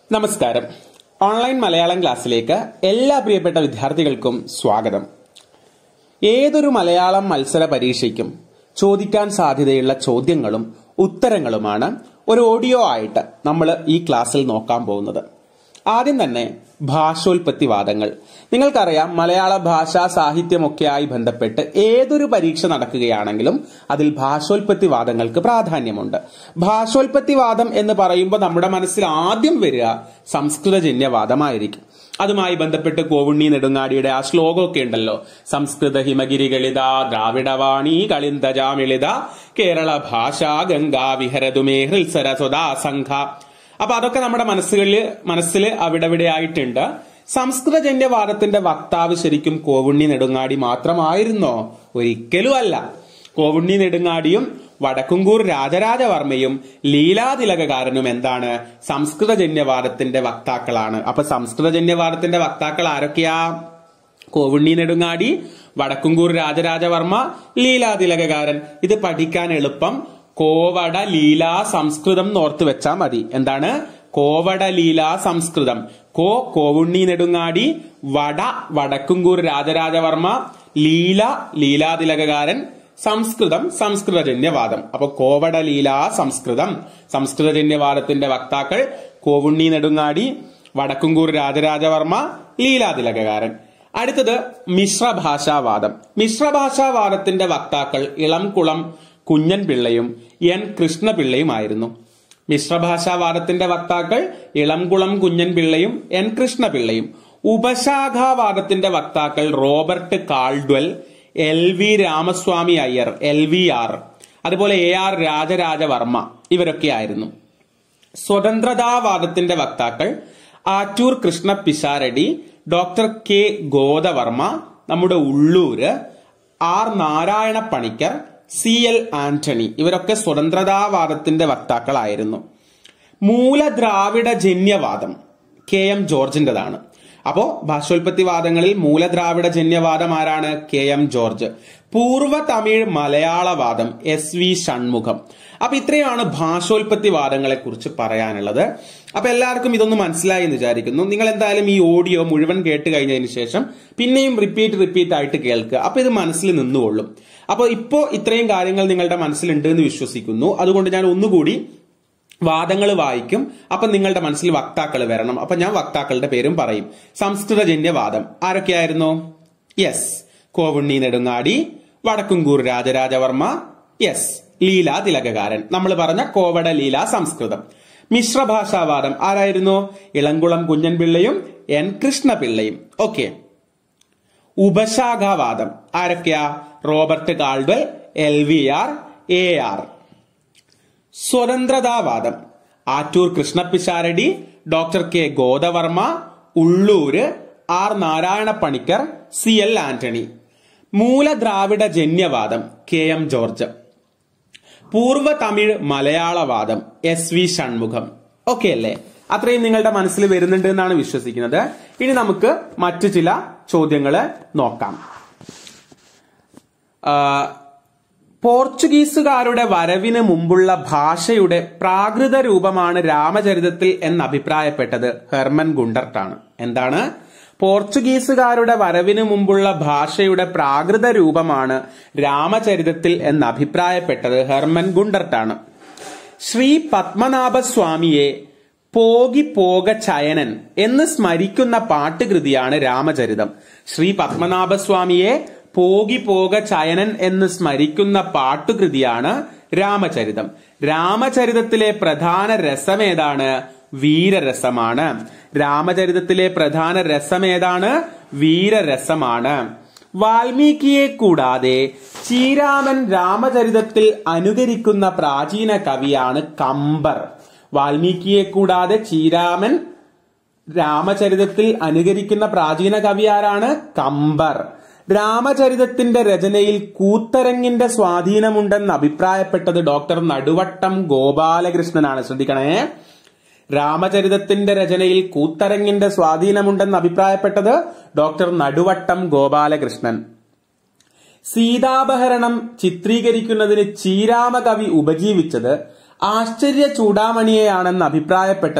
നമസ്കാരം ഓൺലൈൻ മലയാളം ക്ലാസ്സിലേക്ക് എല്ലാ പ്രിയപ്പെട്ട വിദ്യാർത്ഥികൾക്കും സ്വാഗതം ഏതൊരു മലയാളം മത്സര പരീക്ഷയ്ക്കും ചോദിക്കാൻ സാധ്യതയുള്ള ചോദ്യങ്ങളും ഉത്തരങ്ങളുമാണ് ഒരു ഓഡിയോ ആയിട്ട് നമ്മൾ ഈ ക്ലാസ്സിൽ നോക്കാൻ പോകുന്നത് ആദ്യം തന്നെ ഭാഷോൽപത്തിവാദങ്ങൾ നിങ്ങൾക്കറിയാം മലയാള ഭാഷാ സാഹിത്യമൊക്കെയായി ബന്ധപ്പെട്ട് ഏതൊരു പരീക്ഷ നടക്കുകയാണെങ്കിലും അതിൽ ഭാഷോൽപത്തിവാദങ്ങൾക്ക് പ്രാധാന്യമുണ്ട് ഭാഷോൽപത്തിവാദം എന്ന് പറയുമ്പോൾ നമ്മുടെ മനസ്സിൽ ആദ്യം വരിക സംസ്കൃതജന്യവാദമായിരിക്കും അതുമായി ബന്ധപ്പെട്ട് കോവുണ്ണി നെടുങ്ങാടിയുടെ ആ ശ്ലോകമൊക്കെ ഉണ്ടല്ലോ സംസ്കൃത ഹിമഗിരികളിത ദ്രാവിഡവാണി കളിന്തജാമിളിത കേരള ഭാഷ ഗംഗാ വിഹരതുമേ ഹൃത്സര സ്വദാ സംഘ അപ്പൊ അതൊക്കെ നമ്മുടെ മനസ്സുകളിൽ മനസ്സിൽ അവിടെ ആയിട്ടുണ്ട് സംസ്കൃതജന്യവാദത്തിന്റെ വക്താവ് ശരിക്കും കോവുണ്ണി നെടുങ്ങാടി മാത്രമായിരുന്നോ ഒരിക്കലും അല്ല കോവുണ്ണി നെടുങ്ങാടിയും വടക്കുംകൂർ രാജരാജവർമ്മയും ലീലാതിലകകാരനും എന്താണ് സംസ്കൃതജന്യവാദത്തിന്റെ വക്താക്കളാണ് അപ്പൊ സംസ്കൃതജന്യവാദത്തിന്റെ വക്താക്കൾ ആരൊക്കെയാ കോവുണ്ണി നെടുങ്ങാടി വടക്കുംകൂർ രാജരാജവർമ്മ ലീലാതിലകകാരൻ ഇത് പഠിക്കാൻ എളുപ്പം കോവട ലീലാ സംസ്കൃതം നോർത്ത് വെച്ചാ മതി എന്താണ് കോവട ലീലാ സംസ്കൃതം കോ കോവുണ്ണി നെടുങ്ങാടി വട വടക്കുംകൂർ രാജരാജവർമ്മ ലീല ലീലാതിലകകാരൻ സംസ്കൃതം സംസ്കൃതജന്യവാദം അപ്പൊ കോവട ലീലാ സംസ്കൃതം സംസ്കൃതജന്യവാദത്തിന്റെ വക്താക്കൾ കോവുണ്ണി നെടുങ്ങാടി വടക്കുംകൂർ രാജരാജവർമ്മ ലീലാതിലകകാരൻ അടുത്തത് മിശ്രഭാഷാവാദം മിശ്രഭാഷാവാദത്തിന്റെ വക്താക്കൾ ഇളംകുളം കുഞ്ഞൻ പിള്ളയും എൻ കൃഷ്ണപിള്ളയുമായിരുന്നു മിശ്രഭാഷാവാദത്തിന്റെ വക്താക്കൾ ഇളംകുളം കുഞ്ഞൻ പിള്ളയും എൻ കൃഷ്ണപിള്ളയും ഉപശാഖാവാദത്തിന്റെ വക്താക്കൾ Robert Caldwell L V Ramaswamy Iyer L V R അതുപോലെ എ ആർ രാജരാജവർമ്മ ഇവരൊക്കെയായിരുന്നു സ്വതന്ത്രതാവാദത്തിന്റെ വക്താക്കൾ ആറ്റൂർ കൃഷ്ണ പിഷാരടി ഡോക്ടർ കെ ഗോദവർമ്മ നമ്മുടെ Ulloor R Narayana Panicker C L Antony ഇവരൊക്കെ സ്വതന്ത്രതാവാദത്തിന്റെ വക്താക്കളായിരുന്നു മൂലദ്രാവിഡ ജന്യവാദം കെ എം ജോർജിന്റേതാണ് അപ്പോ ഭാഷോൽപത്തിവാദങ്ങളിൽ മൂലദ്രാവിഡ ജന്യവാദം ആരാണ് കെ എം ജോർജ് പൂർവ്വ തമിഴ് മലയാളവാദം എസ് വി ഷൺമുഖം അപ്പൊ ഇത്രയാണ് ഭാഷോൽപത്തിവാദങ്ങളെ കുറിച്ച് പറയാനുള്ളത് അപ്പൊ എല്ലാവർക്കും ഇതൊന്ന് മനസ്സിലായി എന്ന് വിചാരിക്കുന്നു നിങ്ങൾ എന്തായാലും ഈ ഓഡിയോ മുഴുവൻ കേട്ട് കഴിഞ്ഞതിന് ശേഷം പിന്നെയും റിപ്പീറ്റ് റിപ്പീറ്റ് ആയിട്ട് കേൾക്കുക അപ്പൊ ഇത് മനസ്സിൽ നിന്നുകൊള്ളും അപ്പൊ ഇപ്പോ ഇത്രയും കാര്യങ്ങൾ നിങ്ങളുടെ മനസ്സിലുണ്ട് എന്ന് വിശ്വസിക്കുന്നു അതുകൊണ്ട് ഞാൻ ഒന്നുകൂടി വാദങ്ങൾ വായിക്കും അപ്പൊ നിങ്ങളുടെ മനസ്സിൽ വക്താക്കൾ വരണം അപ്പൊ ഞാൻ വക്താക്കളുടെ പേരും പറയും സംസ്കൃതജന്യവാദം ആരൊക്കെയായിരുന്നു യെസ് കോവുണ്ണി നെടുങ്ങാടി വടക്കുംകൂർ രാജരാജവർമ്മ യെസ് ലീല തിലകകാരൻ നമ്മൾ പറഞ്ഞ കോവട ലീല സംസ്കൃതം മിശ്രഭാഷാവാദം ആരായിരുന്നു ഇളംകുളം കുഞ്ഞൻപിള്ളയും എൻ കൃഷ്ണപിള്ളയും ഓക്കെ ഉപശാഖാവാദം ആരൊക്കെയാ Robert Caldwell L V R A R സ്വതന്ത്രതാവാദം Attoor Krishnapisharody doctor K Godavarma Ulloor R Narayana Panicker C L Antony മൂലദ്രാവിഡ ജന്യവാദം കെ എം ജോർജ് പൂർവ്വ തമിഴ് മലയാളവാദം എസ് വി ഷൺമുഖം ഓക്കെ അല്ലേ അത്രയും നിങ്ങളുടെ മനസ്സിൽ വരുന്നുണ്ട് എന്നാണ് വിശ്വസിക്കുന്നത് ഇനി നമുക്ക് മറ്റു ചില ചോദ്യങ്ങള് നോക്കാം പോർച്ചുഗീസുകാരുടെ വരവിന് മുമ്പുള്ള ഭാഷയുടെ പ്രാകൃത രൂപമാണ് രാമചരിതത്തിൽ എന്ന് അഭിപ്രായപ്പെട്ടത് ഹെർമൻ ഗുണ്ടർട്ടാണ് എന്താണ് പോർച്ചുഗീസുകാരുടെ വരവിന് മുമ്പുള്ള ഭാഷയുടെ പ്രാകൃത രൂപമാണ് രാമചരിതത്തിൽ എന്ന് അഭിപ്രായപ്പെട്ടത് ഹെർമൻ ഗുണ്ടർട്ടാണ് ശ്രീ പത്മനാഭസ്വാമിയെ പോകി പോക ചയനൻ എന്ന് സ്മരിക്കുന്ന പാട്ടുകൃതിയാണ് രാമചരിതം ശ്രീ പത്മനാഭസ്വാമിയെ പോകി പോക ചയനൻ എന്ന് സ്മരിക്കുന്ന പാട്ടുകൃതിയാണ് രാമചരിതം രാമചരിതത്തിലെ പ്രധാന രസം ഏതാണ് വീരരസമാണ് രാമചരിതത്തിലെ പ്രധാന രസം ഏതാണ് വീരരസമാണ് വാൽമീകിയെ കൂടാതെ ചീരാമൻ രാമചരിതത്തിൽ അനുകരിക്കുന്ന പ്രാചീന കവിയാണ് കമ്പർ വാൽമീകിയെ കൂടാതെ ചീരാമൻ രാമചരിതത്തിൽ അനുകരിക്കുന്ന പ്രാചീന കവി ആരാണ് കമ്പർ രാമചരിതത്തിന്റെ രചനയിൽ കൂത്തരങ്ങിന്റെ സ്വാധീനമുണ്ടെന്ന് അഭിപ്രായപ്പെട്ടത് ഡോക്ടർ നടുവട്ടം ഗോപാലകൃഷ്ണനാണ് ശ്രദ്ധിക്കണേ രാമചരിതത്തിന്റെ രചനയിൽ കൂത്തരങ്ങിന്റെ സ്വാധീനമുണ്ടെന്ന് അഭിപ്രായപ്പെട്ടത് ഡോക്ടർ നടുവട്ടം ഗോപാലകൃഷ്ണൻ സീതാപഹരണം ചിത്രീകരിക്കുന്നതിന് ചീരാമകവി ഉപജീവിച്ചത് ആശ്ചര്യ ചൂടാമണിയെയാണെന്ന് അഭിപ്രായപ്പെട്ടത്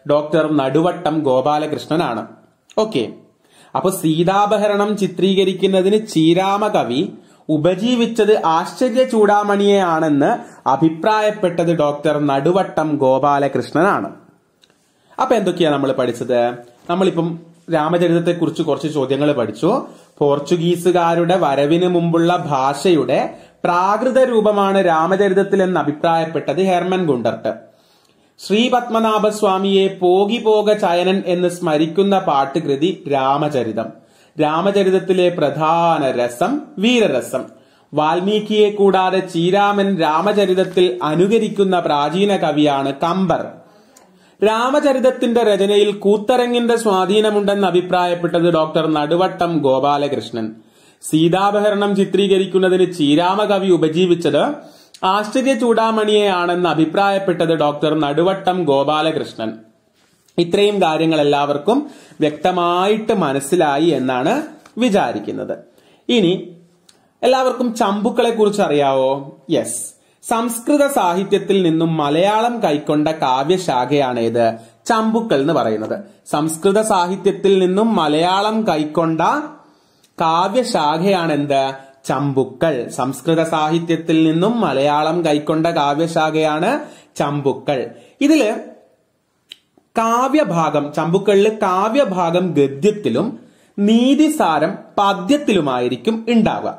ഡോക്ടർ നടുവട്ടം ഗോപാലകൃഷ്ണനാണ് ഓക്കെ അപ്പൊ സീതാപഹരണം ചിത്രീകരിക്കുന്നതിന് ചീരാമ കവി ഉപജീവിച്ചത് ആശ്ചര്യ ചൂടാമണിയെയാണെന്ന് അഭിപ്രായപ്പെട്ടത് ഡോക്ടർ നടുവട്ടം ഗോപാലകൃഷ്ണനാണ് അപ്പൊ എന്തൊക്കെയാ നമ്മൾ പഠിച്ചത് നമ്മളിപ്പം രാമചരിതത്തെ കുറിച്ച് കുറച്ച് ചോദ്യങ്ങൾ പഠിച്ചു പോർച്ചുഗീസുകാരുടെ വരവിന് മുമ്പുള്ള ഭാഷയുടെ പ്രാകൃത രൂപമാണ് രാമചരിതത്തിൽ എന്ന് അഭിപ്രായപ്പെട്ടത് ഹെർമൻ ഗുണ്ടർട്ട് ശ്രീ പത്മനാഭസ്വാമിയെ പോകി പോക ചയനൻ എന്ന് സ്മരിക്കുന്ന പാട്ടുകൃതി രാമചരിതം രാമചരിതത്തിലെ പ്രധാന രസം വീരരസം വാൽമീകിയെ കൂടാതെ ചീരാമൻ രാമചരിതത്തിൽ അനുകരിക്കുന്ന പ്രാചീന കവിയാണ് കമ്പർ രാമചരിതത്തിന്റെ രചനയിൽ കൂത്തരങ്ങിന്റെ സ്വാധീനമുണ്ടെന്ന് അഭിപ്രായപ്പെട്ടത് ഡോക്ടർ നടുവട്ടം ഗോപാലകൃഷ്ണൻ സീതാപഹരണം ചിത്രീകരിക്കുന്നതിന് ചീരാമ കവി ഉപജീവിച്ചത് ആശ്ചര്യ ചൂടാമണിയെയാണെന്ന് അഭിപ്രായപ്പെട്ടത് ഡോക്ടർ നടുവട്ടം ഗോപാലകൃഷ്ണൻ ഇത്രയും കാര്യങ്ങൾ എല്ലാവർക്കും വ്യക്തമായിട്ട് മനസ്സിലായി എന്നാണ് വിചാരിക്കുന്നത് ഇനി എല്ലാവർക്കും ചമ്പുക്കളെ കുറിച്ച് അറിയാവോ യെസ് സംസ്കൃത സാഹിത്യത്തിൽ നിന്നും മലയാളം കൈക്കൊണ്ട കാവ്യശാഖയാണ് ഇത് ചമ്പുക്കൾ എന്ന് പറയുന്നത് സംസ്കൃത സാഹിത്യത്തിൽ നിന്നും മലയാളം കൈക്കൊണ്ട കാവ്യശാഖയാണ് എന്ത് ചമ്പുക്കൾ സംസ്കൃത സാഹിത്യത്തിൽ നിന്നും മലയാളം കൈക്കൊണ്ട കാവ്യശാഖയാണ് ചമ്പുക്കൾ ഇതില് കാവ്യഭാഗം ചമ്പുക്കളിൽ കാവ്യഭാഗം ഗദ്യത്തിലും നീതിസാരം പദ്യത്തിലുമായിരിക്കും ഉണ്ടാവുക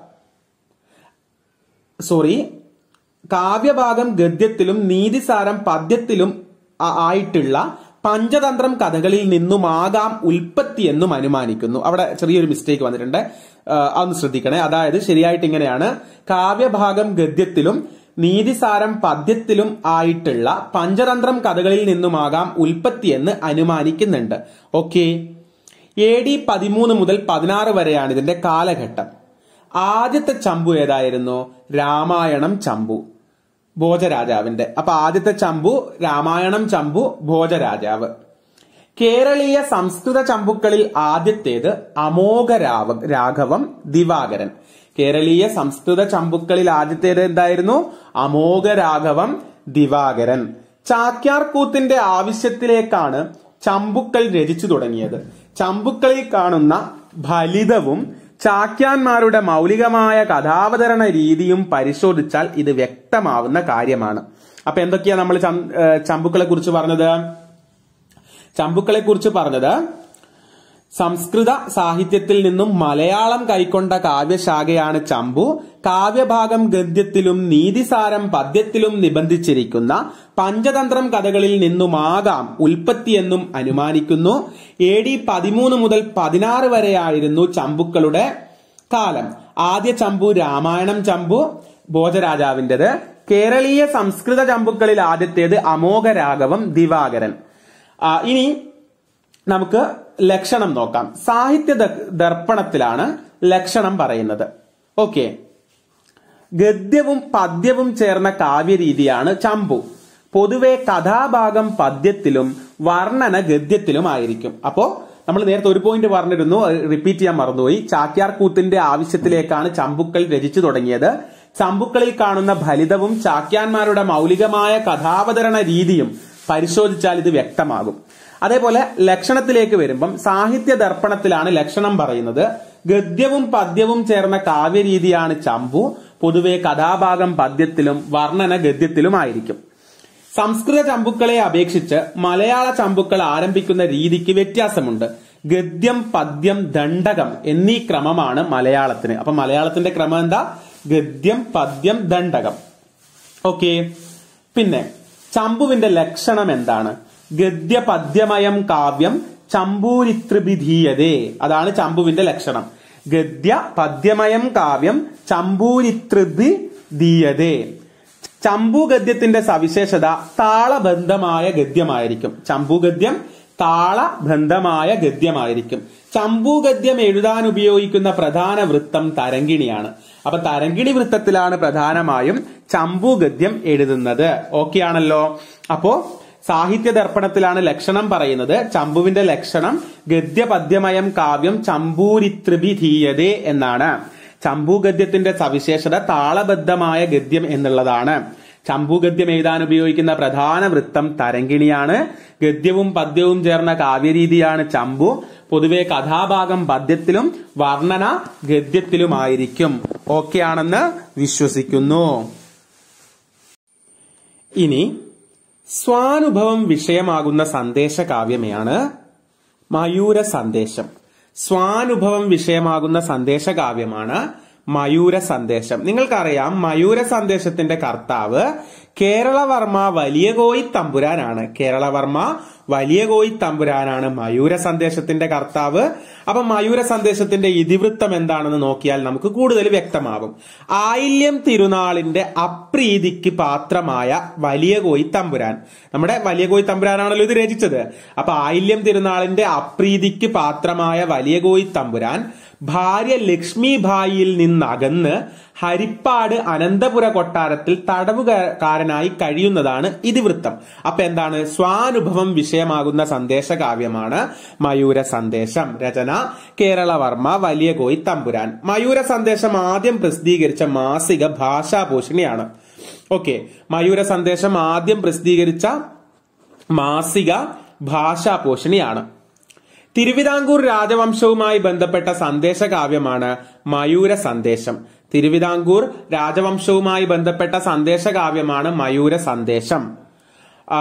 സോറി കാവ്യഭാഗം ഗദ്യത്തിലും നീതിസാരം പദ്യത്തിലും ആ- ആയിട്ടുള്ള പഞ്ചതന്ത്രം കഥകളിൽ നിന്നുമാകാം ഉൽപ്പത്തി എന്നും അനുമാനിക്കുന്നു അവിടെ ചെറിയൊരു മിസ്റ്റേക്ക് വന്നിട്ടുണ്ട് ആ, അതൊന്ന് ശ്രദ്ധിക്കണേ അതായത് ശരിയായിട്ട് ഇങ്ങനെയാണ് കാവ്യഭാഗം ഗദ്യത്തിലും നീതിസാരം പദ്യത്തിലും ആയിട്ടുള്ള പഞ്ചതന്ത്രം കഥകളിൽ നിന്നുമാകാം ഉൽപ്പത്തി എന്ന് അനുമാനിക്കുന്നുണ്ട് ഓക്കെ എ ഡി പതിമൂന്ന് മുതൽ പതിനാറ് വരെയാണ് ഇതിന്റെ കാലഘട്ടം ആദ്യത്തെ ചമ്പു ഏതായിരുന്നു രാമായണം ചമ്പു ഭോജരാജാവിന്റെ അപ്പൊ ആദ്യത്തെ ചമ്പു രാമായണം ചമ്പു ഭോജരാജാവ് കേരളീയ സംസ്കൃത ചമ്പുക്കളിൽ ആദ്യത്തേത് അമോഘ രാവ രാഘവം ദിവാകരൻ കേരളീയ സംസ്കൃത ചമ്പുക്കളിൽ ആദ്യത്തേത് എന്തായിരുന്നു അമോഘ രാഘവം ദിവാകരൻ ചാക്യാർ കൂത്തിന്റെ ആവശ്യത്തിലേക്കാണ് ചമ്പുക്കൾ രചിച്ചു തുടങ്ങിയത് ചമ്പുക്കളിൽ കാണുന്ന ഫലിതവും ചാക്യാന്മാരുടെ മൗലികമായ കഥാവതരണ രീതിയും പരിശോധിച്ചാൽ ഇത് വ്യക്തമാവുന്ന കാര്യമാണ് അപ്പൊ എന്തൊക്കെയാ നമ്മൾ ചമ്പുക്കളെ കുറിച്ച് പറഞ്ഞത് ചമ്പുക്കളെ കുറിച്ച് പറഞ്ഞത് സംസ്കൃത സാഹിത്യത്തിൽ നിന്നും മലയാളം കൈക്കൊണ്ട കാവ്യശാഖയാണ് ചമ്പു കാവ്യഭാഗം ഗദ്യത്തിലും നീതിസാരം പദ്യത്തിലും നിബന്ധിച്ചിരിക്കുന്ന പഞ്ചതന്ത്രം കഥകളിൽ നിന്നുമാകാം ഉൽപ്പത്തി എന്നും അനുമാനിക്കുന്നു എ ഡി പതിമൂന്ന് മുതൽ പതിനാറ് വരെയായിരുന്നു ചമ്പുക്കളുടെ കാലം ആദ്യ ചമ്പു രാമായണം ചമ്പു ഭോജരാജാവിന്റേത് കേരളീയ സംസ്കൃത ചമ്പുക്കളിൽ ആദ്യത്തേത് അമോഘ രാഘവം ദിവാകരൻ ആ, ഇനി നമുക്ക് ലക്ഷണം നോക്കാം സാഹിത്യ ദ- ദർപ്പണത്തിലാണ് ലക്ഷണം പറയുന്നത് ഓക്കെ ഗദ്യവും പദ്യവും ചേർന്ന കാവ്യരീതിയാണ് ചമ്പു പൊതുവെ കഥാഭാഗം പദ്യത്തിലും വർണ്ണന ഗദ്യത്തിലുമായിരിക്കും അപ്പോ നമ്മൾ നേരത്തെ ഒരു പോയിന്റ് പറഞ്ഞിരുന്നു റിപ്പീറ്റ് ചെയ്യാൻ മറന്നുപോയി ചാക്യാർ കൂത്തിന്റെ ആവശ്യത്തിലേക്കാണ് ചമ്പുക്കൾ രചിച്ചു തുടങ്ങിയത് ചമ്പുക്കളിൽ കാണുന്ന ഫലിതവും ചാക്യാന്മാരുടെ മൗലികമായ കഥാവതരണ രീതിയും പരിശോധിച്ചാൽ ഇത് വ്യക്തമാകും അതേപോലെ ലക്ഷണത്തിലേക്ക് വരുമ്പം സാഹിത്യ ദർപ്പണത്തിലാണ് ലക്ഷണം പറയുന്നത് ഗദ്യവും പദ്യവും ചേർന്ന കാവ്യരീതിയാണ് ചമ്പു പൊതുവെ കഥാഭാഗം പദ്യത്തിലും വർണ്ണന ഗദ്യത്തിലുമായിരിക്കും സംസ്കൃത ചമ്പുക്കളെ അപേക്ഷിച്ച് മലയാള ചമ്പുക്കൾ ആരംഭിക്കുന്ന രീതിക്ക് വ്യത്യാസമുണ്ട് ഗദ്യം പദ്യം ദണ്ഡകം എന്നീ ക്രമമാണ് മലയാളത്തിന് അപ്പൊ മലയാളത്തിന്റെ ക്രമം എന്താ ഗദ്യം പദ്യം ദണ്ഡകം ഓക്കെ പിന്നെ ചമ്പുവിന്റെ ലക്ഷണം എന്താണ് ഗദ്യ പദ്യമയം കാവ്യം ചമ്പൂരിത്രിഭിധീയതേ അതാണ് ചമ്പുവിന്റെ ലക്ഷണം ഗദ്യ പദ്യമയം കാവ്യം ചമ്പൂരിത്രിഭി ദീയതേ ചമ്പു ഗദ്യത്തിന്റെ സവിശേഷത താളബന്ധമായ ഗദ്യമായിരിക്കും ചമ്പു ഗദ്യം താളബന്ധമായ ഗദ്യമായിരിക്കും ചമ്പു ഗദ്യം എഴുതാൻ ഉപയോഗിക്കുന്ന പ്രധാന വൃത്തം തരങ്കിണിയാണ് അപ്പൊ തരങ്കിണി വൃത്തത്തിലാണ് പ്രധാനമായും ചമ്പു ഗദ്യം എഴുതുന്നത് ഓക്കെ ആണല്ലോ അപ്പോ സാഹിത്യ ദർപ്പണത്തിലാണ് ലക്ഷണം പറയുന്നത് ചമ്പുവിന്റെ ലക്ഷണം ഗദ്യ പദ്യമയം കാവ്യം ചമ്പൂരിത്രിഭിധീയതേ എന്നാണ് ചമ്പു ഗദ്യത്തിന്റെ സവിശേഷത താളബദ്ധമായ ഗദ്യം എന്നുള്ളതാണ് ചമ്പു ഗദ്യം എഴുതാൻ ഉപയോഗിക്കുന്ന പ്രധാന വൃത്തം തരങ്കിണിയാണ് ഗദ്യവും പദ്യവും ചേർന്ന കാവ്യരീതിയാണ് ചമ്പു പൊതുവെ കഥാഭാഗം പദ്യത്തിലും വർണ്ണന ഗദ്യത്തിലുമായിരിക്കും ഓക്കെ ആണെന്ന് വിശ്വസിക്കുന്നു ഇനി സ്വാനുഭവം വിഷയമാകുന്ന സന്ദേശ കാവ്യമയാണ് മയൂര സന്ദേശം സ്വാനുഭവം വിഷയമാകുന്ന സന്ദേശ കാവ്യമാണ് മയൂര സന്ദേശം നിങ്ങൾക്കറിയാം മയൂര സന്ദേശത്തിന്റെ കർത്താവ് കേരളവർമ്മ വലിയ കോയി തമ്പുരാനാണ് കേരളവർമ്മ വലിയ കോയി തമ്പുരാനാണ് മയൂര സന്ദേശത്തിന്റെ കർത്താവ് അപ്പൊ മയൂര സന്ദേശത്തിന്റെ ഇതിവൃത്തം എന്താണെന്ന് നോക്കിയാൽ നമുക്ക് കൂടുതൽ വ്യക്തമാകും ആയില്യം തിരുനാളിന്റെ അപ്രീതിക്ക് പാത്രമായ വലിയ കോയി തമ്പുരാൻ നമ്മുടെ വലിയ കോയി തമ്പുരാനാണല്ലോ ഇത് രചിച്ചത് അപ്പൊ ആയില്യം തിരുനാളിന്റെ അപ്രീതിക്ക് പാത്രമായ വലിയ കോയി തമ്പുരാൻ ഭാര്യ ലക്ഷ്മിഭായിയിൽ നിന്നകന്ന് ഹരിപ്പാട് അനന്തപുര കൊട്ടാരത്തിൽ തടവുകാരനായി കഴിയുന്നതാണ് ഇതിവൃത്തം അപ്പൊ എന്താണ് സ്വാനുഭവം വിഷയമാകുന്ന സന്ദേശ കാവ്യമാണ് മയൂര സന്ദേശം രചന കേരളവർമ്മ വലിയ കോയി തമ്പുരാൻ മയൂര സന്ദേശം ആദ്യം പ്രസിദ്ധീകരിച്ച മാസിക ഭാഷാഭൂഷണിയാണ് ഓക്കെ മയൂര സന്ദേശം ആദ്യം പ്രസിദ്ധീകരിച്ച മാസിക ഭാഷാപോഷണിയാണ് തിരുവിതാംകൂർ രാജവംശവുമായി ബന്ധപ്പെട്ട സന്ദേശ കാവ്യമാണ് മയൂര സന്ദേശം തിരുവിതാംകൂർ രാജവംശവുമായി ബന്ധപ്പെട്ട സന്ദേശ കാവ്യമാണ് മയൂര സന്ദേശം ആ,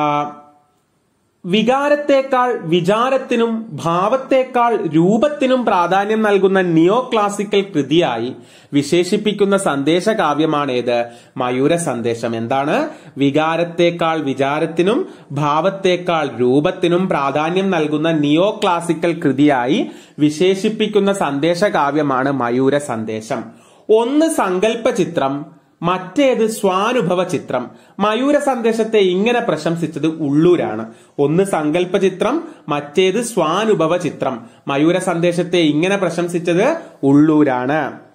വികാരത്തേക്കാൾ വിചാരത്തിനും ഭാവത്തേക്കാൾ രൂപത്തിനും പ്രാധാന്യം നൽകുന്ന നിയോ ക്ലാസിക്കൽ കൃതിയായി വിശേഷിപ്പിക്കുന്ന സന്ദേശ കാവ്യമാണേത് മയൂര സന്ദേശം എന്താണ് വികാരത്തേക്കാൾ വിചാരത്തിനും ഭാവത്തേക്കാൾ രൂപത്തിനും പ്രാധാന്യം നൽകുന്ന നിയോ ക്ലാസിക്കൽ കൃതിയായി വിശേഷിപ്പിക്കുന്ന സന്ദേശ കാവ്യമാണ് മയൂര സന്ദേശം ഒന്ന് സങ്കല്പ ചിത്രം മറ്റേത് സ്വാനുഭവ ചിത്രം മയൂര സന്ദേശത്തെ ഇങ്ങനെ പ്രശംസിച്ചത് ഉള്ളൂരാണ് ഒന്ന് സങ്കല്പ ചിത്രം മറ്റേത് സ്വാനുഭവ ചിത്രം മയൂര സന്ദേശത്തെ ഇങ്ങനെ പ്രശംസിച്ചത് ഉള്ളൂരാണ്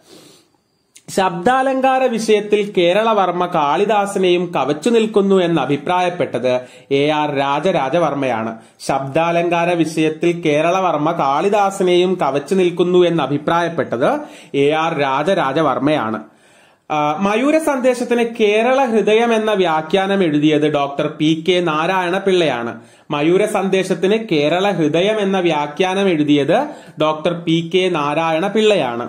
ശബ്ദാലങ്കാര വിഷയത്തിൽ കേരളവർമ്മ കാളിദാസനെയും കവച്ചു നിൽക്കുന്നു എന്ന് അഭിപ്രായപ്പെട്ടത് എ ആർ രാജരാജവർമ്മയാണ് ശബ്ദാലങ്കാര വിഷയത്തിൽ കേരളവർമ്മ കാളിദാസനെയും കവച്ചു നിൽക്കുന്നു എന്ന് അഭിപ്രായപ്പെട്ടത് എ ആർ രാജരാജവർമ്മയാണ് ആ, മയൂര സന്ദേശത്തിന് കേരള ഹൃദയം എന്ന വ്യാഖ്യാനം എഴുതിയത് ഡോക്ടർ പി കെ നാരായണ പിള്ളയാണ് മയൂര സന്ദേശത്തിന് കേരള ഹൃദയം എന്ന വ്യാഖ്യാനം എഴുതിയത് ഡോക്ടർ പി കെ നാരായണ പിള്ളയാണ്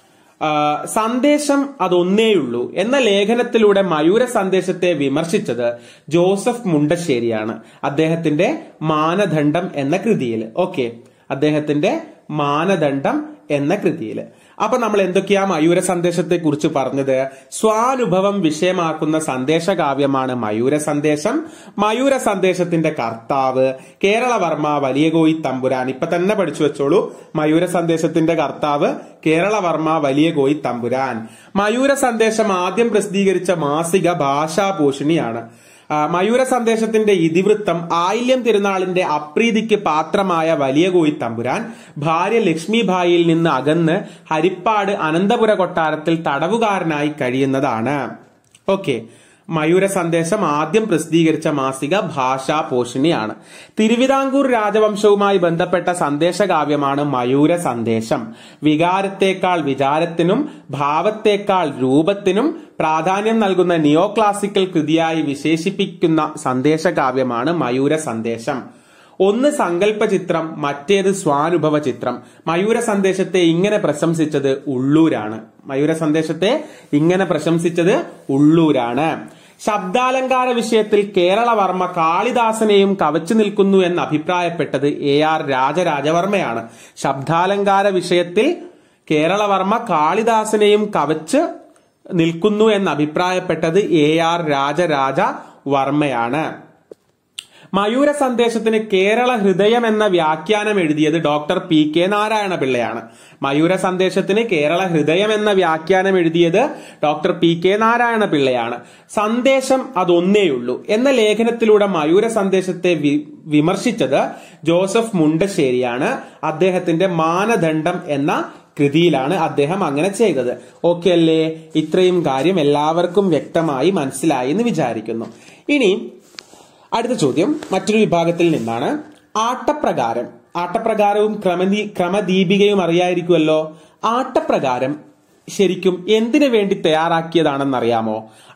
ആ, സന്ദേശം അതൊന്നേയുള്ളൂ എന്ന ലേഖനത്തിലൂടെ മയൂര സന്ദേശത്തെ വിമർശിച്ചത് ജോസഫ് മുണ്ടശ്ശേരിയാണ് അദ്ദേഹത്തിന്റെ മാനദണ്ഡം എന്ന കൃതിയിൽ ഓക്കെ അദ്ദേഹത്തിന്റെ മാനദണ്ഡം എന്ന കൃതിയിൽ അപ്പൊ നമ്മൾ എന്തൊക്കെയാ മയൂര സന്ദേശത്തെ കുറിച്ച് പറഞ്ഞത് സ്വാനുഭവം വിഷയമാക്കുന്ന സന്ദേശ കാവ്യമാണ് മയൂര സന്ദേശം മയൂര സന്ദേശത്തിന്റെ കർത്താവ് കേരളവർമ്മ വലിയകോയി തമ്പുരാൻ ഇപ്പൊ തന്നെ പഠിച്ചു വെച്ചോളൂ മയൂര സന്ദേശത്തിന്റെ കർത്താവ് കേരളവർമ്മ വലിയകോയി തമ്പുരാൻ മയൂര സന്ദേശം ആദ്യം പ്രസിദ്ധീകരിച്ച മാസിക ഭാഷാഭൂഷണിയാണ് ആ, മയൂര സന്ദേശത്തിന്റെ ഇതിവൃത്തം ആയില്യം തിരുനാളിന്റെ അപ്രീതിക്ക് പാത്രമായ വലിയ കോയി തമ്പുരാൻ ഭാര്യ ലക്ഷ്മിഭായിയിൽ നിന്ന് അകന്ന് ഹരിപ്പാട് അനന്തപുര കൊട്ടാരത്തിൽ തടവുകാരനായി കഴിയുന്നതാണ് ഓക്കെ മയൂര സന്ദേശം ആദ്യം പ്രസിദ്ധീകരിച്ച മാസിക ഭാഷാ പോഷിണിയാണ് തിരുവിതാംകൂർ രാജവംശവുമായി ബന്ധപ്പെട്ട സന്ദേശകാവ്യമാണ് മയൂര സന്ദേശം വികാരത്തേക്കാൾ വിചാരത്തിനും ഭാവത്തേക്കാൾ രൂപത്തിനും പ്രാധാന്യം നൽകുന്ന നിയോ ക്ലാസിക്കൽ കൃതിയായി വിശേഷിപ്പിക്കുന്ന സന്ദേശകാവ്യമാണ് മയൂര സന്ദേശം ഒന്ന് സങ്കല്പ ചിത്രം മറ്റേത് സ്വാനുഭവ ചിത്രം മയൂര സന്ദേശത്തെ ഇങ്ങനെ പ്രശംസിച്ചത് ഉള്ളൂരാണ് മയൂര സന്ദേശത്തെ ഇങ്ങനെ പ്രശംസിച്ചത് ഉള്ളൂരാണ് ശബ്ദാലങ്കാര വിഷയത്തിൽ കേരളവർമ്മ കാളിദാസനെയും കവച്ചു നിൽക്കുന്നു എന്ന് അഭിപ്രായപ്പെട്ടത് എ ആർ രാജരാജവർമ്മയാണ് ശബ്ദാലങ്കാര വിഷയത്തിൽ കേരളവർമ്മ കാളിദാസനെയും കവച്ച് നിൽക്കുന്നു എന്ന് അഭിപ്രായപ്പെട്ടത് എ ആർ രാജരാജ വർമ്മയാണ് മയൂര സന്ദേശത്തിന് കേരള ഹൃദയം എന്ന വ്യാഖ്യാനം എഴുതിയത് ഡോക്ടർ പി കെ നാരായണ പിള്ളയാണ് മയൂര സന്ദേശത്തിന് കേരള ഹൃദയം എന്ന വ്യാഖ്യാനം എഴുതിയത് ഡോക്ടർ പി കെ നാരായണ പിള്ളയാണ് സന്ദേശം അതൊന്നേയുള്ളൂ എന്ന ലേഖനത്തിലൂടെ മയൂര സന്ദേശത്തെ വി- വിമർശിച്ചത് ജോസഫ് മുണ്ടശ്ശേരിയാണ് അദ്ദേഹത്തിന്റെ മാനദണ്ഡം എന്ന കൃതിയിലാണ് അദ്ദേഹം അങ്ങനെ ചെയ്തത് ഓക്കെ അല്ലേ ഇത്രയും കാര്യം എല്ലാവർക്കും വ്യക്തമായി മനസ്സിലായി എന്ന് വിചാരിക്കുന്നു ഇനി അടുത്ത ചോദ്യം മറ്റൊരു വിഭാഗത്തിൽ നിന്നാണ് ആട്ടപ്രകാരം ആട്ടപ്രകാരവും ക്രമദീ ക്രമദീപികയും അറിയായിരിക്കുമല്ലോ ആട്ടപ്രകാരം ശരിക്കും എന്തിനു വേണ്ടി തയ്യാറാക്കിയതാണെന്ന് അറിയാമോ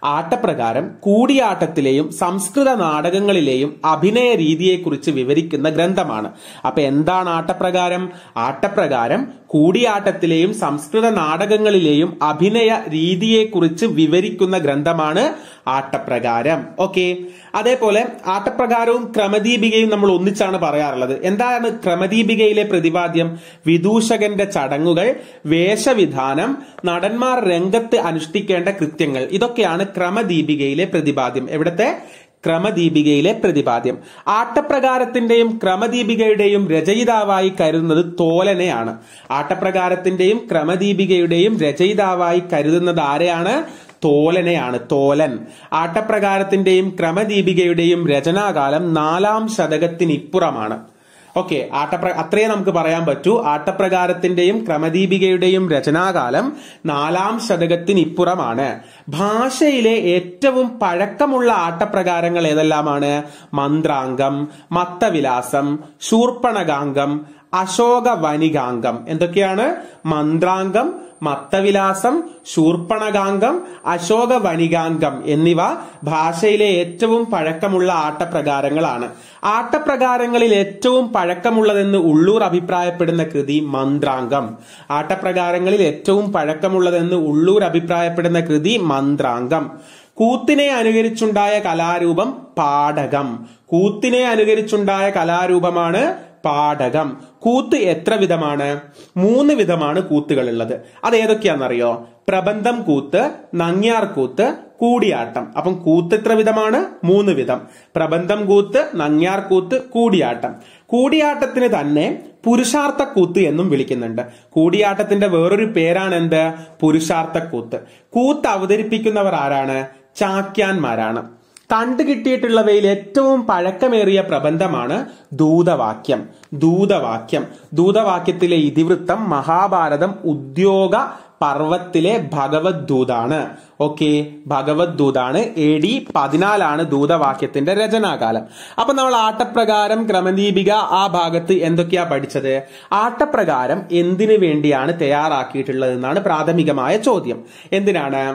ആട്ടപ്രകാരം കൂടിയാട്ടത്തിലെയും സംസ്കൃത നാടകങ്ങളിലെയും അഭിനയ രീതിയെക്കുറിച്ച് വിവരിക്കുന്ന ഗ്രന്ഥമാണ് അപ്പൊ എന്താണ് ആട്ടപ്രകാരം ആട്ടപ്രകാരം കൂടിയാട്ടത്തിലെയും സംസ്കൃത നാടകങ്ങളിലെയും അഭിനയ രീതിയെക്കുറിച്ച് വിവരിക്കുന്ന ഗ്രന്ഥമാണ് ആട്ടപ്രകാരം ഓക്കെ അതേപോലെ ആട്ടപ്രകാരവും ക്രമദീപികയും നമ്മൾ ഒന്നിച്ചാണ് പറയാറുള്ളത് എന്താണ് ക്രമദീപികയിലെ പ്രതിപാദ്യം വിദൂഷകന്റെ ചടങ്ങുകൾ വേഷവിധാനം നടന്മാർ രംഗത്ത് അനുഷ്ഠിക്കേണ്ട കൃത്യങ്ങൾ ഇതൊക്കെയാണ് ക്രമദീപികയിലെ പ്രതിപാദ്യം എവിടത്തെ ക്രമദീപികയിലെ പ്രതിപാദ്യം ആട്ടപ്രകാരത്തിന്റെയും ക്രമദീപികയുടെയും രചയിതാവായി കരുതുന്നത് തോലനെയാണ് ആട്ടപ്രകാരത്തിന്റെയും ക്രമദീപികയുടെയും രചയിതാവായി കരുതുന്നത് ആരെയാണ് തോലനെയാണ് തോലൻ ആട്ടപ്രകാരത്തിന്റെയും ക്രമദീപികയുടെയും രചനാകാലം നാലാം ശതകത്തിനിപ്പുറമാണ് ഓക്കെ ആട്ടപ്ര അത്രയേ നമുക്ക് പറയാൻ പറ്റൂ ആട്ടപ്രകാരത്തിന്റെയും ക്രമദീപികയുടെയും രചനാകാലം നാലാം ശതകത്തിനിപ്പുറമാണ് ഭാഷയിലെ ഏറ്റവും പഴക്കമുള്ള ആട്ടപ്രകാരങ്ങൾ ഏതെല്ലാമാണ് മന്ത്രാംഗം മത്തവിലാസം ശൂർപ്പണകാംഗം അശോക വനികാംഗം എന്തൊക്കെയാണ് മന്ത്രാംഗം മത്തവിലാസം ശൂർപ്പണകാംഗം അശോക വനികാംഗം എന്നിവ ഭാഷയിലെ ഏറ്റവും പഴക്കമുള്ള ആട്ടപ്രകാരങ്ങളാണ് ആട്ടപ്രകാരങ്ങളിൽ ഏറ്റവും പഴക്കമുള്ളതെന്ന് ഉള്ളൂർ അഭിപ്രായപ്പെടുന്ന കൃതി മന്ത്രാംഗം ആട്ടപ്രകാരങ്ങളിൽ ഏറ്റവും പഴക്കമുള്ളതെന്ന് ഉള്ളൂർ അഭിപ്രായപ്പെടുന്ന കൃതി മന്ത്രാംഗം കൂത്തിനെ അനുകരിച്ചുണ്ടായ കലാരൂപം പാടകം കൂത്തിനെ അനുകരിച്ചുണ്ടായ കലാരൂപമാണ് പാടകം കൂത്ത് എത്ര വിധമാണ് മൂന്ന് വിധമാണ് കൂത്തുകൾ ഉള്ളത് അത് ഏതൊക്കെയാണെന്നറിയോ പ്രബന്ധം കൂത്ത് നങ്ങ്യാർ കൂത്ത് കൂടിയാട്ടം അപ്പം കൂത്ത് എത്ര വിധമാണ് മൂന്ന് വിധം പ്രബന്ധം കൂത്ത് നങ്ങ്യാർ കൂത്ത് കൂടിയാട്ടം കൂടിയാട്ടത്തിന് തന്നെ പുരുഷാർത്ഥ കൂത്ത് എന്നും വിളിക്കുന്നുണ്ട് കൂടിയാട്ടത്തിന്റെ വേറൊരു പേരാണ് എന്ത് പുരുഷാർത്ഥ കൂത്ത് കൂത്ത് അവതരിപ്പിക്കുന്നവർ ആരാണ് ചാക്യാന്മാരാണ് കണ്ടുകിട്ടിയിട്ടുള്ളവയിൽ ഏറ്റവും പഴക്കമേറിയ പ്രബന്ധമാണ് ദൂതവാക്യം ദൂതവാക്യം ദൂതവാക്യത്തിലെ ഇതിവൃത്തം മഹാഭാരതം ഉദ്യോഗ പർവത്തിലെ ഭഗവത് ദൂതാണ് ഓക്കെ ഭഗവത് ദൂതാണ് എ ഡി പതിനാലാണ് ദൂതവാക്യത്തിന്റെ രചനാകാലം അപ്പൊ നമ്മൾ ആട്ടപ്രകാരം ക്രമദീപിക ആ ഭാഗത്ത് എന്തൊക്കെയാ പഠിച്ചത് ആട്ടപ്രകാരം എന്തിനു വേണ്ടിയാണ് തയ്യാറാക്കിയിട്ടുള്ളത് എന്നാണ് പ്രാഥമികമായ ചോദ്യം എന്തിനാണ്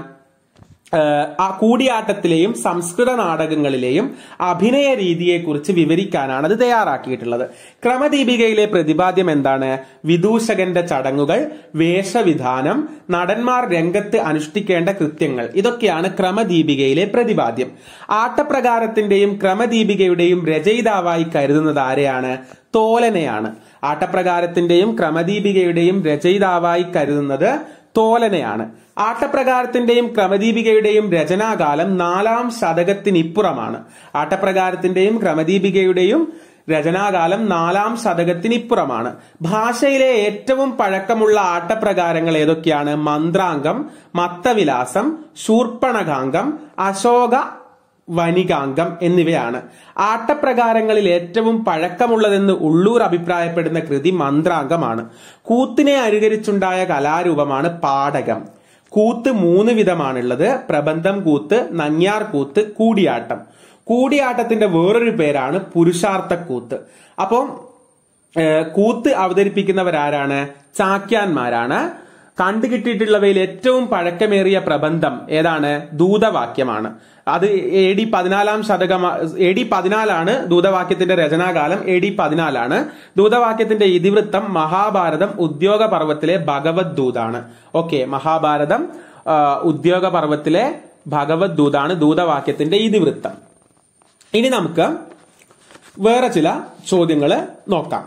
ആ കൂടിയാട്ടത്തിലെയും സംസ്കൃത നാടകങ്ങളിലെയും അഭിനയ രീതിയെക്കുറിച്ച് വിവരിക്കാനാണ് അത് തയ്യാറാക്കിയിട്ടുള്ളത് ക്രമദീപികയിലെ പ്രതിപാദ്യം എന്താണ് വിദൂഷകന്റെ ചടങ്ങുകൾ വേഷവിധാനം നടന്മാർ രംഗത്ത് അനുഷ്ഠിക്കേണ്ട കൃത്യങ്ങൾ ഇതൊക്കെയാണ് ക്രമദീപികയിലെ പ്രതിപാദ്യം ആട്ടപ്രകാരത്തിന്റെയും ക്രമദീപികയുടെയും രചയിതാവായി കരുതുന്നത് ആരെയാണ് തോലനെയാണ് ആട്ടപ്രകാരത്തിന്റെയും ക്രമദീപികയുടെയും രചയിതാവായി കരുതുന്നത് തോലനെയാണ് ആട്ടപ്രകാരത്തിന്റെയും ക്രമദീപികയുടെയും രചനാകാലം നാലാം ശതകത്തിനിപ്പുറമാണ് ആട്ടപ്രകാരത്തിന്റെയും ക്രമദീപികയുടെയും രചനാകാലം നാലാം ശതകത്തിനിപ്പുറമാണ് ഭാഷയിലെ ഏറ്റവും പഴക്കമുള്ള ആട്ടപ്രകാരങ്ങൾ ഏതൊക്കെയാണ് മന്ത്രാംഗം മത്തവിലാസം ശൂർപ്പണകാംഗം അശോക വനികാംഗം എന്നിവയാണ് ആട്ടപ്രകാരങ്ങളിൽ ഏറ്റവും പഴക്കമുള്ളതെന്ന് ഉള്ളൂർ അഭിപ്രായപ്പെടുന്ന കൃതി മന്ത്രാംഗമാണ് കൂത്തിനെ അനുകരിച്ചുണ്ടായ കലാരൂപമാണ് പാടകം കൂത്ത് മൂന്ന് വിധമാണുള്ളത് പ്രബന്ധം കൂത്ത് നങ്ങ്യാർ കൂത്ത് കൂടിയാട്ടം കൂടിയാട്ടത്തിന്റെ വേറൊരു പേരാണ് പുരുഷാർത്ഥ കൂത്ത് അപ്പം കൂത്ത് അവതരിപ്പിക്കുന്നവരാരാണ് ചാക്യാന്മാരാണ് കണ്ടുകിട്ടിയിട്ടുള്ളവയിൽ ഏറ്റവും പഴക്കമേറിയ പ്രബന്ധം ഏതാണ് ദൂതവാക്യമാണ് അത് എ ഡി പതിനാലാം ശതകം എ ഡി പതിനാലാണ് ദൂതവാക്യത്തിന്റെ രചനാകാലം എ ഡി പതിനാലാണ് ദൂതവാക്യത്തിന്റെ ഇതിവൃത്തം മഹാഭാരതം ഉദ്യോഗ പർവത്തിലെ ഭഗവത് ദൂതാണ് ഓക്കെ മഹാഭാരതം ഉദ്യോഗ പർവത്തിലെ ഭഗവത് ദൂതാണ് ദൂതവാക്യത്തിന്റെ ഇതിവൃത്തം ഇനി നമുക്ക് വേറെ ചില ചോദ്യങ്ങൾ നോക്കാം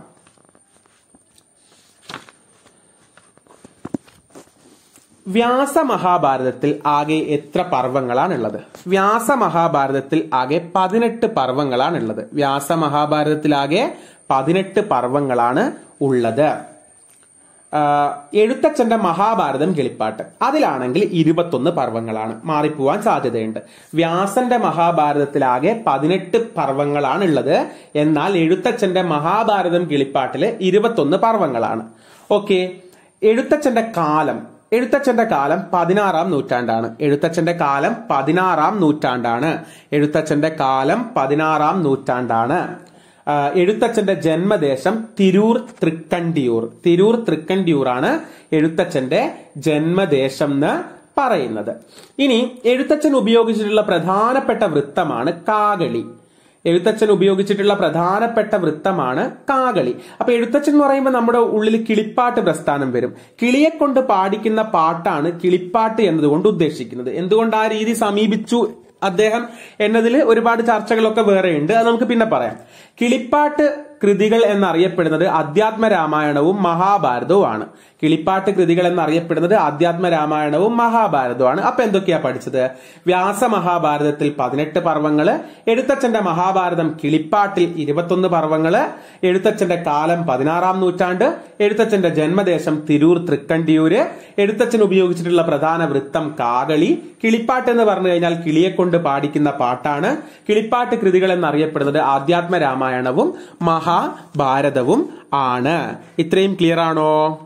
വ്യാസമഹാഭാരതത്തിൽ ആകെ എത്ര പർവ്വങ്ങളാണുള്ളത് വ്യാസമഹാഭാരതത്തിൽ ആകെ പതിനെട്ട് പർവ്വങ്ങളാണുള്ളത് വ്യാസമഹാഭാരതത്തിൽ ആകെ പതിനെട്ട് പർവ്വങ്ങളാണ് ഉള്ളത് എഴുത്തച്ഛന്റെ മഹാഭാരതം കിളിപ്പാട്ട് അതിലാണെങ്കിൽ ഇരുപത്തൊന്ന് പർവ്വങ്ങളാണ് മാറിപ്പോവാൻ സാധ്യതയുണ്ട് വ്യാസന്റെ മഹാഭാരതത്തിലാകെ പതിനെട്ട് പർവ്വങ്ങളാണ് ഉള്ളത് എന്നാൽ എഴുത്തച്ഛന്റെ മഹാഭാരതം കിളിപ്പാട്ടില് ഇരുപത്തൊന്ന് പർവ്വങ്ങളാണ് ഓക്കെ എഴുത്തച്ഛന്റെ കാലം എഴുത്തച്ഛന്റെ കാലം പതിനാറാം നൂറ്റാണ്ടാണ് എഴുത്തച്ഛന്റെ കാലം പതിനാറാം നൂറ്റാണ്ടാണ് എഴുത്തച്ഛന്റെ കാലം പതിനാറാം നൂറ്റാണ്ടാണ് എഴുത്തച്ഛന്റെ ജന്മദേശം തിരൂർ തൃക്കണ്ടിയൂർ തിരൂർ തൃക്കണ്ടിയൂർ ആണ് എഴുത്തച്ഛന്റെ ജന്മദേശം എന്ന് പറയുന്നത് ഇനി എഴുത്തച്ഛൻ ഉപയോഗിച്ചിട്ടുള്ള പ്രധാനപ്പെട്ട വൃത്തമാണ് കാകളി എഴുത്തച്ഛൻ ഉപയോഗിച്ചിട്ടുള്ള പ്രധാനപ്പെട്ട വൃത്തമാണ് കാകളി അപ്പൊ എഴുത്തച്ഛൻ എന്ന് പറയുമ്പോൾ നമ്മുടെ ഉള്ളിൽ കിളിപ്പാട്ട് പ്രസ്ഥാനം വരും കിളിയെ കൊണ്ട് പാടിക്കുന്ന പാട്ടാണ് കിളിപ്പാട്ട് എന്നതുകൊണ്ട് ഉദ്ദേശിക്കുന്നത് എന്തുകൊണ്ട് ആ രീതി സമീപിച്ചു അദ്ദേഹം എന്നതിൽ ഒരുപാട് ചർച്ചകളൊക്കെ വേറെയുണ്ട് അത് നമുക്ക് പിന്നെ പറയാം കിളിപ്പാട്ട് കൃതികൾ എന്നറിയപ്പെടുന്നത് അധ്യാത്മ രാമായണവും മഹാഭാരതവുമാണ് കിളിപ്പാട്ട് കൃതികൾ എന്നറിയപ്പെടുന്നത് അധ്യാത്മ രാമായണവും മഹാഭാരതവുമാണ് അപ്പൊ എന്തൊക്കെയാ പഠിച്ചത് വ്യാസ മഹാഭാരതത്തിൽ പതിനെട്ട് പർവ്വങ്ങള് എഴുത്തച്ഛന്റെ മഹാഭാരതം കിളിപ്പാട്ടിൽ ഇരുപത്തൊന്ന് പർവ്വങ്ങള് എഴുത്തച്ഛന്റെ കാലം പതിനാറാം നൂറ്റാണ്ട് എഴുത്തച്ഛന്റെ ജന്മദേശം തിരൂർ തൃക്കണ്ടിയൂര് എഴുത്തച്ഛൻ ഉപയോഗിച്ചിട്ടുള്ള പ്രധാന വൃത്തം കാകളി കിളിപ്പാട്ട് എന്ന് പറഞ്ഞു കഴിഞ്ഞാൽ കിളിയെ കൊണ്ട് പാടിക്കുന്ന പാട്ടാണ് കിളിപ്പാട്ട് കൃതികൾ എന്നറിയപ്പെടുന്നത് ആധ്യാത്മ രാമായണവും മഹാഭാരതവും ആണ് ഇത്രയും ക്ലിയർ ആണോ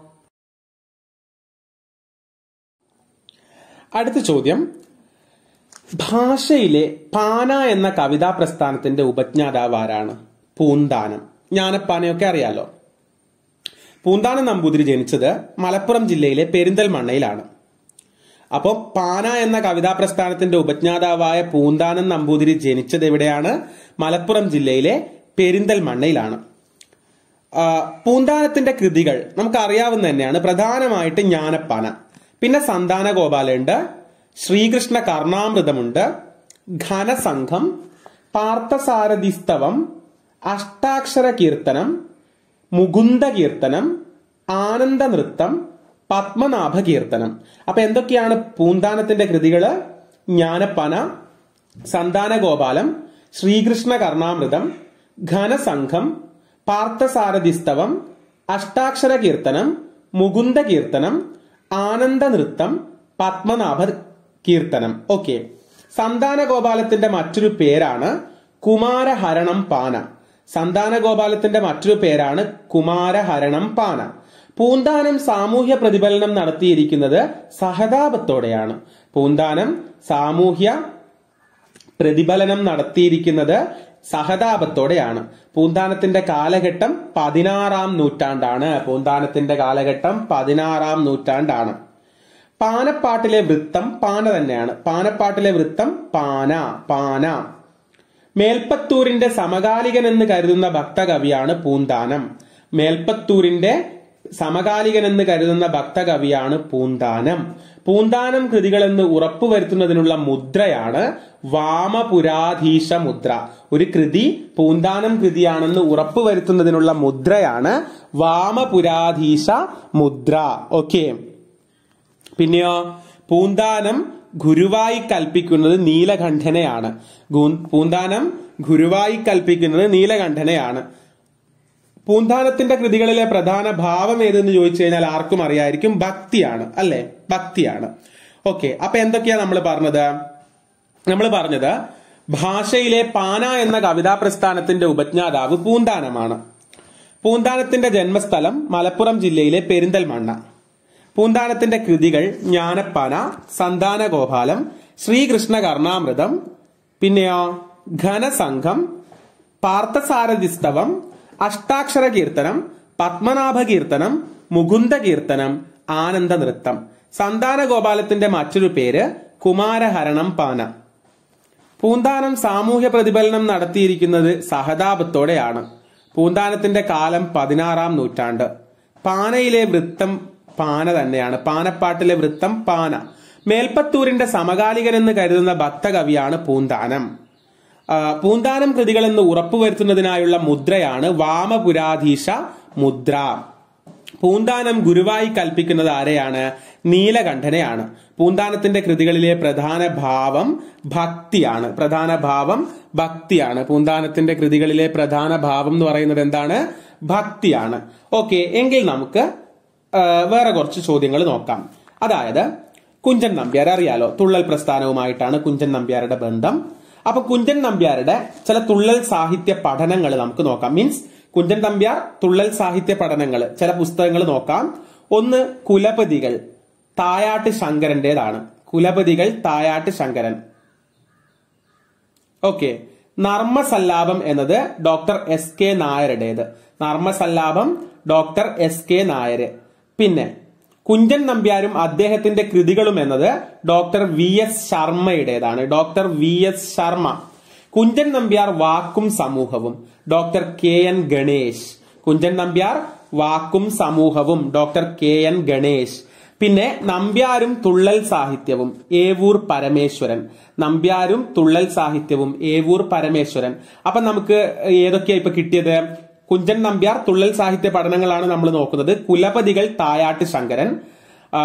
അടുത്ത ചോദ്യം ഭാഷയിലെ പാന എന്ന കവിതാ പ്രസ്ഥാനത്തിന്റെ ഉപജ്ഞാതാവ് ആരാണ് പൂന്താനം ജ്ഞാനപ്പാനയൊക്കെ അറിയാലോ പൂന്താനം നമ്പൂതിരി ജനിച്ചത് മലപ്പുറം ജില്ലയിലെ പെരിന്തൽമണ്ണയിലാണ് അപ്പോൾ പാന എന്ന കവിതാ പ്രസ്ഥാനത്തിന്റെ ഉപജ്ഞാതാവായ പൂന്താനം നമ്പൂതിരി ജനിച്ചത് എവിടെയാണ് മലപ്പുറം ജില്ലയിലെ പെരിന്തൽമണ്ണയിലാണ് ആ, പൂന്താനത്തിന്റെ കൃതികൾ നമുക്ക് അറിയാവുന്ന തന്നെയാണ് പ്രധാനമായിട്ട് ജ്ഞാനപ്പാന പിന്നെ സന്താന ഗോപാലുണ്ട് ശ്രീകൃഷ്ണ കർണാമൃതമുണ്ട് ഘനസംഘം പാർത്ഥസാരഥിസ്തവം അഷ്ടാക്ഷര കീർത്തനം മുകുന്ദ കീർത്തനം ആനന്ദ നൃത്തം പത്മനാഭ കീർത്തനം അപ്പൊ എന്തൊക്കെയാണ് പൂന്താനത്തിന്റെ കൃതികള് ജ്ഞാനപ്പന സന്താന ഗോപാലം ശ്രീകൃഷ്ണ കർണാമൃതം ഘനസംഘം പാർത്ഥസാരഥിസ്തവം അഷ്ടാക്ഷര കീർത്തനം മുകുന്ദ കീർത്തനം ആനന്ദ നൃത്തം പത്മനാഭ കീർത്തനം ഓക്കെ സന്താന ഗോപാലത്തിന്റെ മറ്റൊരു പേരാണ് കുമാരഹരണം പാന സന്താന ഗോപാലത്തിന്റെ മറ്റൊരു പേരാണ് കുമാരഹരണം പാന പൂന്താനം സാമൂഹ്യ പ്രതിഫലനം നടത്തിയിരിക്കുന്നത് സഹതാപത്തോടെയാണ് പൂന്താനം സാമൂഹ്യ പ്രതിഫലനം നടത്തിയിരിക്കുന്നത് സഹതാപത്തോടെയാണ് പൂന്താനത്തിന്റെ കാലഘട്ടം പതിനാറാം നൂറ്റാണ്ടാണ് പൂന്താനത്തിന്റെ കാലഘട്ടം പതിനാറാം നൂറ്റാണ്ടാണ് പാനപ്പാട്ടിലെ വൃത്തം പാന തന്നെയാണ് പാനപ്പാട്ടിലെ വൃത്തം പാന പാന മേൽപ്പത്തൂരിന്റെ സമകാലികൻ എന്ന് കരുതുന്ന ഭക്തകവിയാണ് പൂന്താനം മേൽപ്പത്തൂരിന്റെ സമകാലികൻ എന്ന് കരുതുന്ന ഭക്തകവിയാണ് പൂന്താനം പൂന്താനം കൃതികളെന്ന് ഉറപ്പുവരുത്തുന്നതിനുള്ള മുദ്രയാണ് വാമപുരാധീശ മുദ്ര ഒരു കൃതി പൂന്താനം കൃതിയാണെന്ന് ഉറപ്പുവരുത്തുന്നതിനുള്ള മുദ്രയാണ് വാമപുരാധീശ മുദ്ര ഓക്കെ പിന്നെയോ പൂന്താനം ഗുരുവായി കൽപ്പിക്കുന്നത് നീലകണ്ഠനെയാണ് ഗു- പൂന്താനം ഗുരുവായി കൽപ്പിക്കുന്നത് നീലകണ്ഠനെയാണ് പൂന്താനത്തിന്റെ കൃതികളിലെ പ്രധാന ഭാവം ഏതെന്ന് ചോദിച്ചു കഴിഞ്ഞാൽ ആർക്കും അറിയായിരിക്കും ഭക്തിയാണ് അല്ലെ ഭക്തിയാണ് ഓക്കെ അപ്പൊ എന്തൊക്കെയാ നമ്മൾ പറഞ്ഞത് നമ്മൾ പറഞ്ഞത് ഭാഷയിലെ പാന എന്ന കവിതാ പ്രസ്ഥാനത്തിന്റെ ഉപജ്ഞാതാവ് പൂന്താനമാണ് പൂന്താനത്തിന്റെ ജന്മസ്ഥലം മലപ്പുറം ജില്ലയിലെ പെരിന്തൽമണ്ണ പൂന്താനത്തിന്റെ കൃതികൾ ജ്ഞാനപ്പാന സന്താന ഗോപാലം ശ്രീകൃഷ്ണ കർണാമൃതം പിന്നെയോ ഘനസംഘം പാർത്ഥസാരഥിസ്തവം അഷ്ടാക്ഷര കീർത്തനം പത്മനാഭ കീർത്തനം മുകുന്ദ കീർത്തനം ആനന്ദ നൃത്തം സന്താന ഗോപാലത്തിന്റെ മറ്റൊരു പേര് കുമാരഹരണം പാന പൂന്താനം സാമൂഹ്യ പ്രതിഫലനം നടത്തിയിരിക്കുന്നത് സഹതാപത്തോടെയാണ് പൂന്താനത്തിന്റെ കാലം പതിനാറാം നൂറ്റാണ്ട് പാനയിലെ വൃത്തം പാന തന്നെയാണ് പാനപ്പാട്ടിലെ വൃത്തം പാന മേൽപ്പത്തൂരിന്റെ സമകാലികൻ എന്ന് കരുതുന്ന ഭക്തകവിയാണ് പൂന്താനം ആ, പൂന്താനം കൃതികളെന്ന് ഉറപ്പുവരുത്തുന്നതിനായുള്ള മുദ്രയാണ് വാമപുരാധീശ മുദ്ര പൂന്താനം ഗുരുവായി കൽപ്പിക്കുന്നത് ആരെയാണ് നീലകണ്ഠനെയാണ് പൂന്താനത്തിന്റെ കൃതികളിലെ പ്രധാന ഭാവം ഭക്തിയാണ് പ്രധാന ഭാവം ഭക്തിയാണ് പൂന്താനത്തിന്റെ കൃതികളിലെ പ്രധാന ഭാവം എന്ന് പറയുന്നത് എന്താണ് ഭക്തിയാണ് ഓക്കെ എങ്കിൽ നമുക്ക് ആ, വേറെ കുറച്ച് ചോദ്യങ്ങൾ നോക്കാം അതായത് കുഞ്ചൻ നമ്പ്യാർ അറിയാലോ തുള്ളൽ പ്രസ്ഥാനവുമായിട്ടാണ് കുഞ്ചൻ നമ്പ്യാരുടെ ബന്ധം അപ്പൊ കുഞ്ചൻ നമ്പ്യാരുടെ ചില തുള്ളൽ സാഹിത്യ പഠനങ്ങൾ നമുക്ക് നോക്കാം മീൻസ് കുഞ്ചൻ നമ്പ്യാർ തുള്ളൽ സാഹിത്യ പഠനങ്ങൾ ചില പുസ്തകങ്ങൾ നോക്കാം ഒന്ന് കുലപതികൾ തായാട്ട് ശങ്കരന്റേതാണ് കുലപതികൾ തായാട്ട് ശങ്കരൻ ഓക്കെ നർമ്മസല്ലാപം എന്നത് ഡോക്ടർ എസ് കെ നായരുടേത് Narmasallapam doctor S K Nair പിന്നെ കുഞ്ചൻ നമ്പ്യാരും അദ്ദേഹത്തിന്റെ കൃതികളും എന്നത് ഡോക്ടർ വി എസ് ശർമ്മയുടേതാണ് doctor V S Sharma Kunchan Nambiar വാക്കും സമൂഹവും doctor K N Ganesh Kunchan Nambiar വാക്കും സമൂഹവും ഡോക്ടർ കെ എൻ ഗണേഷ് പിന്നെ നമ്പ്യാരും തുള്ളൽ സാഹിത്യവും ഏവൂർ പരമേശ്വരൻ നമ്പ്യാരും തുള്ളൽ സാഹിത്യവും ഏവൂർ പരമേശ്വരൻ അപ്പൊ നമുക്ക് ഏതൊക്കെയാ ഇപ്പൊ കിട്ടിയത് കുഞ്ചൻ നമ്പ്യാർ തുള്ളൽ സാഹിത്യ പഠനങ്ങളാണ് നമ്മൾ നോക്കുന്നത് കുലപതികൾ തായാട്ട് ശങ്കരൻ ആ,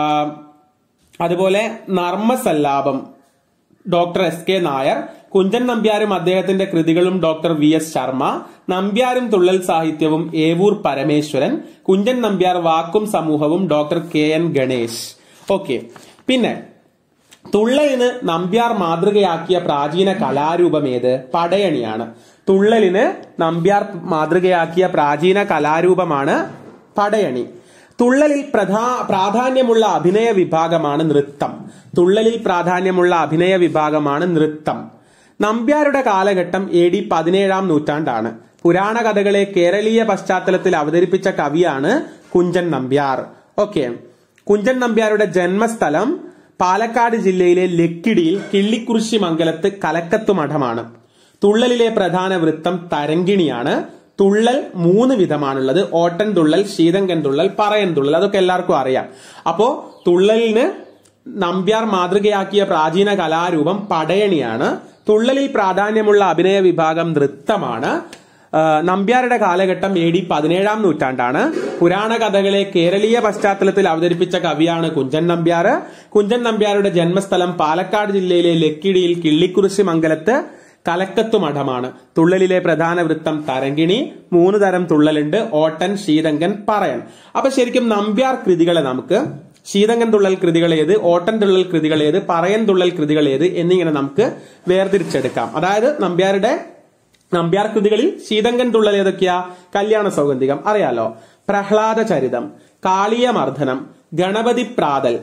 അതുപോലെ Narmasallapam doctor S K Nair Kunchan നമ്പ്യാരും അദ്ദേഹത്തിന്റെ കൃതികളും ഡോക്ടർ വി എസ് ശർമ്മ നമ്പ്യാരും തുള്ളൽ സാഹിത്യവും ഏവൂർ പരമേശ്വരൻ കുഞ്ചൻ നമ്പ്യാർ വാക്കും സമൂഹവും doctor K N Ganesh okay പിന്നെ തുള്ളലിന് നമ്പ്യാർ മാതൃകയാക്കിയ പ്രാചീന കലാരൂപം ഏത് പടയണിയാണ് തുള്ളലിന് നമ്പ്യാർ മാതൃകയാക്കിയ പ്രാചീന കലാരൂപമാണ് പടയണി തുള്ളലിൽ പ്രധാ പ്രാധാന്യമുള്ള അഭിനയ വിഭാഗമാണ് നൃത്തം തുള്ളലിൽ പ്രാധാന്യമുള്ള അഭിനയ വിഭാഗമാണ് നൃത്തം നമ്പ്യാരുടെ കാലഘട്ടം എ ഡി പതിനേഴാം നൂറ്റാണ്ടാണ് പുരാണ കഥകളെ കേരളീയ പശ്ചാത്തലത്തിൽ അവതരിപ്പിച്ച കവിയാണ് കുഞ്ചൻ നമ്പ്യാർ ഓക്കെ കുഞ്ചൻ നമ്പ്യാരുടെ ജന്മസ്ഥലം പാലക്കാട് ജില്ലയിലെ ലക്കിടിയിൽ കിള്ളിക്കുറിശി മംഗലത്ത് കലക്കത്തു മഠമാണ് തുള്ളലിലെ പ്രധാന വൃത്തം തരങ്കിണിയാണ് തുള്ളൽ മൂന്ന് വിധമാണുള്ളത് ഓട്ടൻ തുള്ളൽ ശീതങ്കൻ തുള്ളൽ പറയൻ തുള്ളൽ അതൊക്കെ എല്ലാവർക്കും അറിയാം അപ്പോ തുള്ളലിന് നമ്പ്യാർ മാതൃകയാക്കിയ പ്രാചീന കലാരൂപം പടയണിയാണ് തുള്ളലിൽ പ്രാധാന്യമുള്ള അഭിനയ വിഭാഗം നൃത്തമാണ് ആ, നമ്പ്യാരുടെ കാലഘട്ടം എ ഡി പതിനേഴാം നൂറ്റാണ്ടാണ് പുരാണ കഥകളെ കേരളീയ പശ്ചാത്തലത്തിൽ അവതരിപ്പിച്ച കവിയാണ് കുഞ്ചൻ നമ്പ്യാർ കുഞ്ചൻ നമ്പ്യാരുടെ ജന്മസ്ഥലം പാലക്കാട് ജില്ലയിലെ ലക്കിടിയിൽ കിള്ളിക്കുറിശി മംഗലത്ത് കലക്കത്തു മഠമാണ് തുള്ളലിലെ പ്രധാന വൃത്തം തരങ്കിണി മൂന്ന് തരം തുള്ളലുണ്ട് ഓട്ടൻ ശീതങ്കൻ പറയൻ അപ്പൊ ശരിക്കും നമ്പ്യാർ കൃതികളെ നമുക്ക് ശീതങ്കൻ തുള്ളൽ കൃതികൾ ഏത് ഓട്ടൻ തുള്ളൽ കൃതികൾ ഏത് പറയൻ തുള്ളൽ കൃതികൾ ഏത് എന്നിങ്ങനെ നമുക്ക് വേർതിരിച്ചെടുക്കാം അതായത് നമ്പ്യാരുടെ നമ്പ്യാർ കൃതികളിൽ ശീതങ്കൻ തുള്ളൽ ഏതൊക്കെയാ കല്യാണ സൗഗന്ധികം അറിയാലോ പ്രഹ്ലാദ ചരിതം കാളിയമർദ്ദനം ഗണപതി പ്രാതൽ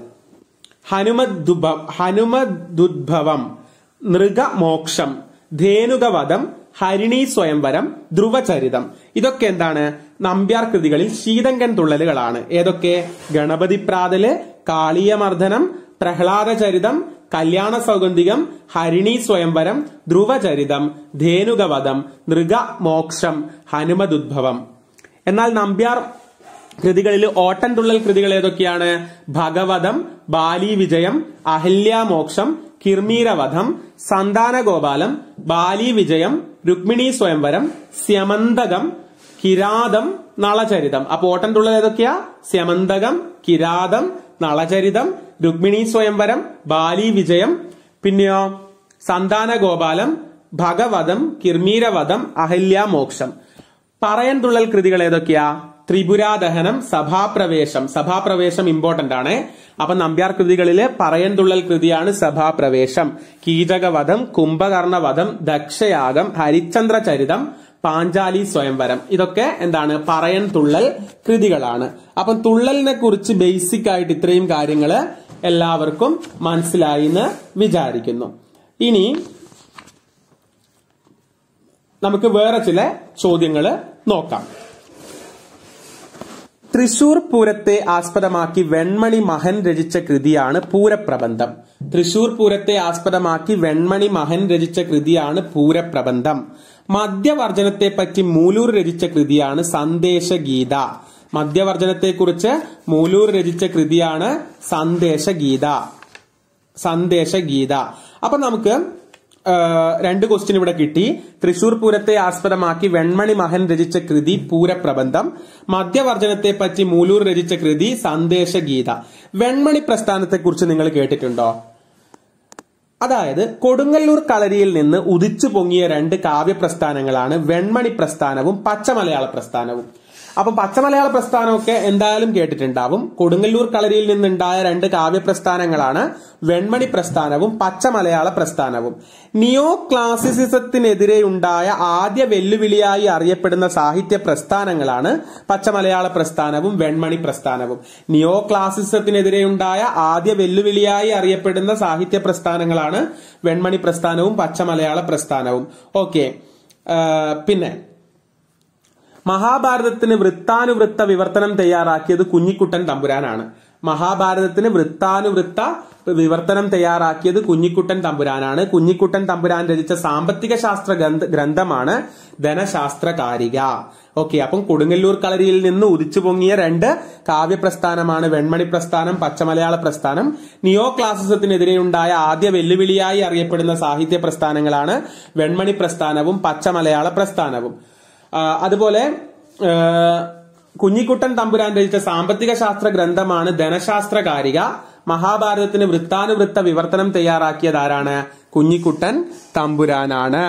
ഹനുമദുഭ ഹനുമദുദ്ഭവം നൃഗമോക്ഷം ധേനുകവധം ഹരിണി സ്വയംവരം ധ്രുവചരിതം ഇതൊക്കെ എന്താണ് നമ്പ്യാർ കൃതികളിൽ ശീതങ്കൻ തുള്ളലുകളാണ് ഏതൊക്കെ ഗണപതി പ്രാതല് കാളിയമർദ്ദനം പ്രഹ്ലാദ ചരിതം കല്യാണ സൗഗന്ധികം ഹരിണി സ്വയംവരം ധ്രുവചരിതം ധേനുകവധം നൃഗമോക്ഷം ഹനുമദുദ്ഭവം എന്നാൽ നമ്പ്യാർ കൃതികളിൽ ഓട്ടൻ തുള്ളൽ കൃതികൾ ഏതൊക്കെയാണ് ഭഗവതം ബാലി വിജയം അഹല്യാമോക്ഷം കിർമീരവധം സന്താനഗോപാലം ബാലി വിജയം രുക്മിണി സ്വയംവരം സ്യമന്തകം കിരാതം നളചരിതം അപ്പൊ ഓട്ടൻ തുള്ളൽ ഏതൊക്കെയാ സ്യമന്തകം കിരാതം നളചരിതം രുക്മിണി സ്വയംവരം ബാലി വിജയം പിന്നെയോ സന്താനഗോപാലം ഭഗവതം കിർമീരവധം അഹല്യാമോക്ഷം പറയൻ തുള്ളൽ കൃതികൾ ഏതൊക്കെയാ ത്രിപുരാദഹനം സഭാപ്രവേശം സഭാപ്രവേശം ഇമ്പോർട്ടന്റ് ആണ് അപ്പൊ നമ്പ്യാർ കൃതികളിലെ പറയൻ തുള്ളൽ കൃതിയാണ് സഭാപ്രവേശം കീചകവധം കുംഭകർണവധം ദക്ഷയാഗം ഹരിചന്ദ്ര ചരിതം പാഞ്ചാലി സ്വയംവരം ഇതൊക്കെ എന്താണ് പറയൻ തുള്ളൽ കൃതികളാണ് അപ്പം തുള്ളലിനെ കുറിച്ച് ബേസിക് ആയിട്ട് ഇത്രയും കാര്യങ്ങള് എല്ലാവർക്കും മനസ്സിലായി എന്ന് വിചാരിക്കുന്നു ഇനി നമുക്ക് വേറെ ചില ചോദ്യങ്ങൾ നോക്കാം തൃശൂർ പൂരത്തെ ആസ്പദമാക്കി വെൺമണി മഹൻ രചിച്ച കൃതിയാണ് പൂരപ്രബന്ധം തൃശൂർ പൂരത്തെ ആസ്പദമാക്കി വെൺമണി മഹൻ രചിച്ച കൃതിയാണ് പൂരപ്രബന്ധം മദ്യവർജനത്തെ പറ്റി മൂലൂർ രചിച്ച കൃതിയാണ് സന്ദേശഗീത മദ്യവർജനത്തെക്കുറിച്ച് മൂലൂർ രചിച്ച കൃതിയാണ് സന്ദേശഗീത സന്ദേശഗീത അപ്പൊ നമുക്ക് ആ, രണ്ട് ക്വസ്റ്റ്യൻ ഇവിടെ കിട്ടി തൃശൂർ പൂരത്തെ ആസ്പദമാക്കി വെൺമണി മഹൻ രചിച്ച കൃതി പൂരപ്രബന്ധം മദ്യവർജനത്തെ പറ്റി മൂലൂർ രചിച്ച കൃതി സന്ദേശഗീത വെൺമണി പ്രസ്ഥാനത്തെക്കുറിച്ച് നിങ്ങൾ കേട്ടിട്ടുണ്ടോ അതായത് കൊടുങ്ങല്ലൂർ കളരിയിൽ നിന്ന് ഉദിച്ചു പൊങ്ങിയ രണ്ട് കാവ്യപ്രസ്ഥാനങ്ങളാണ് വെൺമണി പ്രസ്ഥാനവും പച്ചമലയാള പ്രസ്ഥാനവും അപ്പൊ പച്ചമലയാള പ്രസ്ഥാനമൊക്കെ എന്തായാലും കേട്ടിട്ടുണ്ടാവും കൊടുങ്ങല്ലൂർ കളരിയിൽ നിന്നുണ്ടായ രണ്ട് കാവ്യപ്രസ്ഥാനങ്ങളാണ് വെൺമണി പ്രസ്ഥാനവും പച്ചമലയാള പ്രസ്ഥാനവും നിയോ ക്ലാസിസിസത്തിനെതിരെ ഉണ്ടായ ആദ്യ വെല്ലുവിളിയായി അറിയപ്പെടുന്ന സാഹിത്യ പ്രസ്ഥാനങ്ങളാണ് പച്ചമലയാള പ്രസ്ഥാനവും വെൺമണി പ്രസ്ഥാനവും നിയോ ക്ലാസിസത്തിനെതിരെ ഉണ്ടായ ആദ്യ വെല്ലുവിളിയായി അറിയപ്പെടുന്ന സാഹിത്യ പ്രസ്ഥാനങ്ങളാണ് വെൺമണി പ്രസ്ഥാനവും പച്ചമലയാള പ്രസ്ഥാനവും ഓക്കെ പിന്നെ മഹാഭാരതത്തിന് വൃത്താനുവൃത്ത വിവർത്തനം തയ്യാറാക്കിയത് കുഞ്ഞിക്കുട്ടൻ തമ്പുരാനാണ് മഹാഭാരതത്തിന് വൃത്താനുവൃത്ത വിവർത്തനം തയ്യാറാക്കിയത് കുഞ്ഞിക്കുട്ടൻ തമ്പുരാനാണ് കുഞ്ഞിക്കുട്ടൻ തമ്പുരാൻ രചിച്ച സാമ്പത്തിക ശാസ്ത്ര ഗ്രന്ഥ- ഗ്രന്ഥമാണ് ധനശാസ്ത്രകാരിക ഓക്കെ അപ്പം കൊടുങ്ങല്ലൂർ കളരിയിൽ നിന്ന് ഉദിച്ചു പൊങ്ങിയ രണ്ട് കാവ്യപ്രസ്ഥാനമാണ് വെൺമണി പ്രസ്ഥാനം പച്ചമലയാള പ്രസ്ഥാനം നിയോ ക്ലാസിസത്തിനെതിരെയുണ്ടായ ആദ്യ വെല്ലുവിളിയായി അറിയപ്പെടുന്ന സാഹിത്യ പ്രസ്ഥാനങ്ങളാണ് വെൺമണി പ്രസ്ഥാനവും പച്ചമലയാള പ്രസ്ഥാനവും ആ, അതുപോലെ ആ, കുഞ്ഞിക്കുട്ടൻ തമ്പുരാൻ രചിച്ച സാമ്പത്തിക ശാസ്ത്ര ഗ്രന്ഥമാണ് ധനശാസ്ത്രകാരിക മഹാഭാരതത്തിന് വൃത്താനുവൃത്ത വിവർത്തനം തയ്യാറാക്കിയത് ആരാണ് കുഞ്ഞിക്കുട്ടൻ തമ്പുരാനാണ്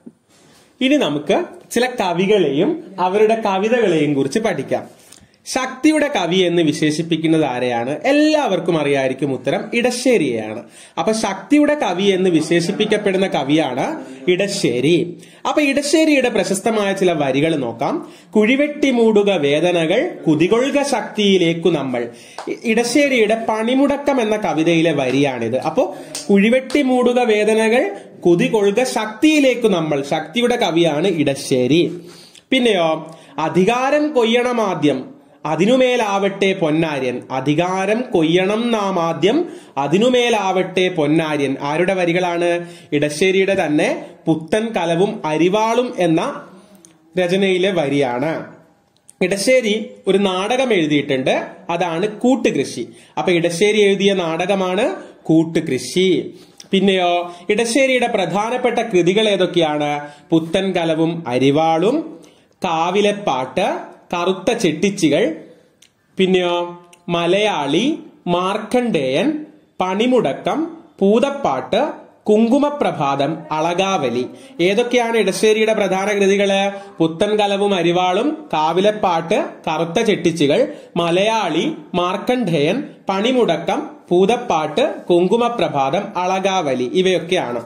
ഇനി നമുക്ക് ചില കവികളെയും അവരുടെ കവിതകളെയും കുറിച്ച് പഠിക്കാം ശക്തിയുടെ കവി എന്ന് വിശേഷിപ്പിക്കുന്നത് ആരെയാണ് എല്ലാവർക്കും അറിയായിരിക്കും ഉത്തരം ഇടശ്ശേരിയെയാണ് അപ്പൊ ശക്തിയുടെ കവി എന്ന് വിശേഷിപ്പിക്കപ്പെടുന്ന കവിയാണ് ഇടശ്ശേരി അപ്പൊ ഇടശ്ശേരിയുടെ പ്രശസ്തമായ ചില വരികൾ നോക്കാം കുഴിവെട്ടി മൂടുക വേദനകൾ കുതികൊള്ളുക ശക്തിയിലേക്കു നമ്മൾ ഇ- ഇടശ്ശേരിയുടെ പണിമുടക്കം എന്ന കവിതയിലെ വരിയാണിത് അപ്പോ കുഴിവെട്ടി മൂടുക വേദനകൾ കുതികൊള്ളുക ശക്തിയിലേക്കു നമ്മൾ ശക്തിയുടെ കവിയാണ് ഇടശ്ശേരി പിന്നെയോ അധികാരം കൊയ്യണം ആദ്യം അതിനുമേലാവട്ടെ പൊന്നാര്യൻ അധികാരം കൊയ്യണം നാം ആദ്യം അതിനുമേലാവട്ടെ പൊന്നാര്യൻ ആരുടെ വരികളാണ് ഇടശ്ശേരിയുടെ തന്നെ പുത്തൻ കലവും അരിവാളും എന്ന രചനയിലെ വരിയാണ് ഇടശ്ശേരി ഒരു നാടകം എഴുതിയിട്ടുണ്ട് അതാണ് കൂട്ടുകൃഷി അപ്പൊ ഇടശ്ശേരി എഴുതിയ നാടകമാണ് കൂട്ടുകൃഷി പിന്നെയോ ഇടശ്ശേരിയുടെ പ്രധാനപ്പെട്ട കൃതികൾ ഏതൊക്കെയാണ് പുത്തൻ കലവും അരിവാളും കാവിലെപ്പാട്ട് കറുത്ത ചെട്ടിച്ചികൾ പിന്നെയോ മലയാളി മാർക്കണ്ഡേയൻ പണിമുടക്കം പൂതപ്പാട്ട് കുങ്കുമപ്രഭാതം അളകാവലി ഏതൊക്കെയാണ് ഇടശ്ശേരിയുടെ പ്രധാന കൃതികള് പുത്തൻ കലവും അരിവാളും കാവിലെപ്പാട്ട് കറുത്ത ചെട്ടിച്ചികൾ മലയാളി മാർക്കണ്ഡേയൻ പണിമുടക്കം പൂതപ്പാട്ട് കുങ്കുമപ്രഭാതം അളകാവലി ഇവയൊക്കെയാണ്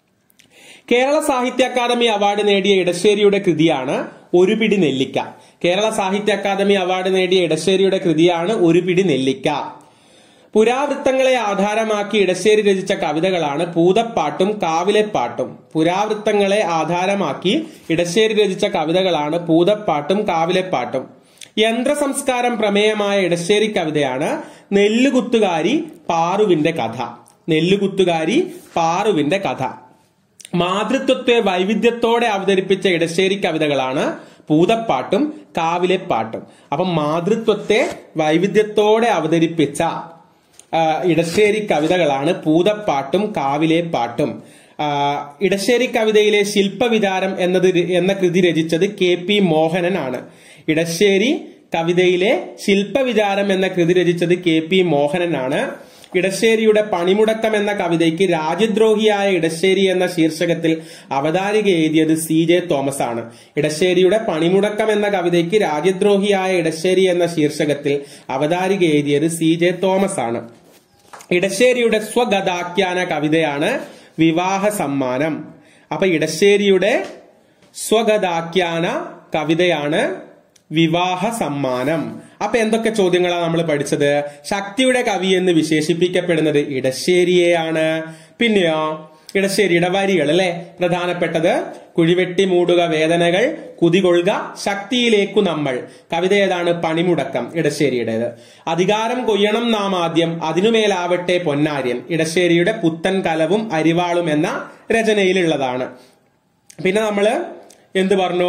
കേരള സാഹിത്യ അക്കാദമി അവാർഡ് നേടിയ ഇടശ്ശേരിയുടെ കൃതിയാണ് ഒരു പിടി നെല്ലിക്ക കേരള സാഹിത്യ അക്കാദമി അവാർഡ് നേടിയ ഇടശ്ശേരിയുടെ കൃതിയാണ് ഒരു പിടി നെല്ലിക്ക പുരാവൃത്തങ്ങളെ ആധാരമാക്കി ഇടശ്ശേരി രചിച്ച കവിതകളാണ് പൂതപ്പാട്ടും കാവിലെപ്പാട്ടും പുരാവൃത്തങ്ങളെ ആധാരമാക്കി ഇടശ്ശേരി രചിച്ച കവിതകളാണ് പൂതപ്പാട്ടും കാവിലെപ്പാട്ടും യന്ത്ര സംസ്കാരം പ്രമേയമായ ഇടശ്ശേരി കവിതയാണ് നെല്ലുകുത്തുകാരി പാറുവിന്റെ കഥ നെല്ലുകുത്തുകാരി പാറുവിന്റെ കഥ മാതൃത്വത്തെ വൈവിധ്യത്തോടെ അവതരിപ്പിച്ച ഇടശ്ശേരി കവിതകളാണ് പൂതപ്പാട്ടും കാവിലെ പാട്ടും അപ്പം മാതൃത്വത്തെ വൈവിധ്യത്തോടെ അവതരിപ്പിച്ച ആ, ഇടശ്ശേരി കവിതകളാണ് പൂതപ്പാട്ടും കാവിലെ പാട്ടും ആ, ഇടശ്ശേരി കവിതയിലെ ശില്പവിചാരം എന്നത് ര- എന്ന കൃതി രചിച്ചത് കെ പി മോഹനനാണ് ഇടശ്ശേരി കവിതയിലെ ശില്പവിചാരം എന്ന കൃതി രചിച്ചത് കെ പി മോഹനനാണ് ഇടശ്ശേരിയുടെ പണിമുടക്കം എന്ന കവിതയ്ക്ക് രാജ്യദ്രോഹിയായ ഇടശ്ശേരി എന്ന ശീർഷകത്തിൽ അവതാരിക എഴുതിയത് സി ജെ തോമസ് ആണ് ഇടശ്ശേരിയുടെ പണിമുടക്കം എന്ന കവിതയ്ക്ക് രാജ്യദ്രോഹിയായ ഇടശ്ശേരി എന്ന ശീർഷകത്തിൽ അവതാരിക എഴുതിയത് സി ജെ തോമസ് ആണ് ഇടശ്ശേരിയുടെ സ്വഗതാഖ്യാന കവിതയാണ് വിവാഹ സമ്മാനം അപ്പൊ ഇടശ്ശേരിയുടെ സ്വഗതാഖ്യാന കവിതയാണ് വിവാഹ സമ്മാനം അപ്പൊ എന്തൊക്കെ ചോദ്യങ്ങളാണ് നമ്മൾ പഠിച്ചത് ശക്തിയുടെ കവി എന്ന് വിശേഷിപ്പിക്കപ്പെടുന്നത് ഇടശ്ശേരിയെയാണ് പിന്നെയോ ഇടശ്ശേരിയുടെ വരികൾ അല്ലെ പ്രധാനപ്പെട്ടത് കുഴിവെട്ടി മൂടുക വേദനകൾ കുതികൊള്ളുക ശക്തിയിലേക്കു നമ്മൾ കവിത ഏതാണ് പണിമുടക്കം ഇടശ്ശേരിയുടേത് അധികാരം കൊയ്യണം നാം ആദ്യം അതിനുമേലാവട്ടെ പൊന്നാര്യൻ ഇടശ്ശേരിയുടെ പുത്തൻ കലവും അരിവാളും എന്ന രചനയിലുള്ളതാണ് പിന്നെ നമ്മള് എന്ത് പറഞ്ഞു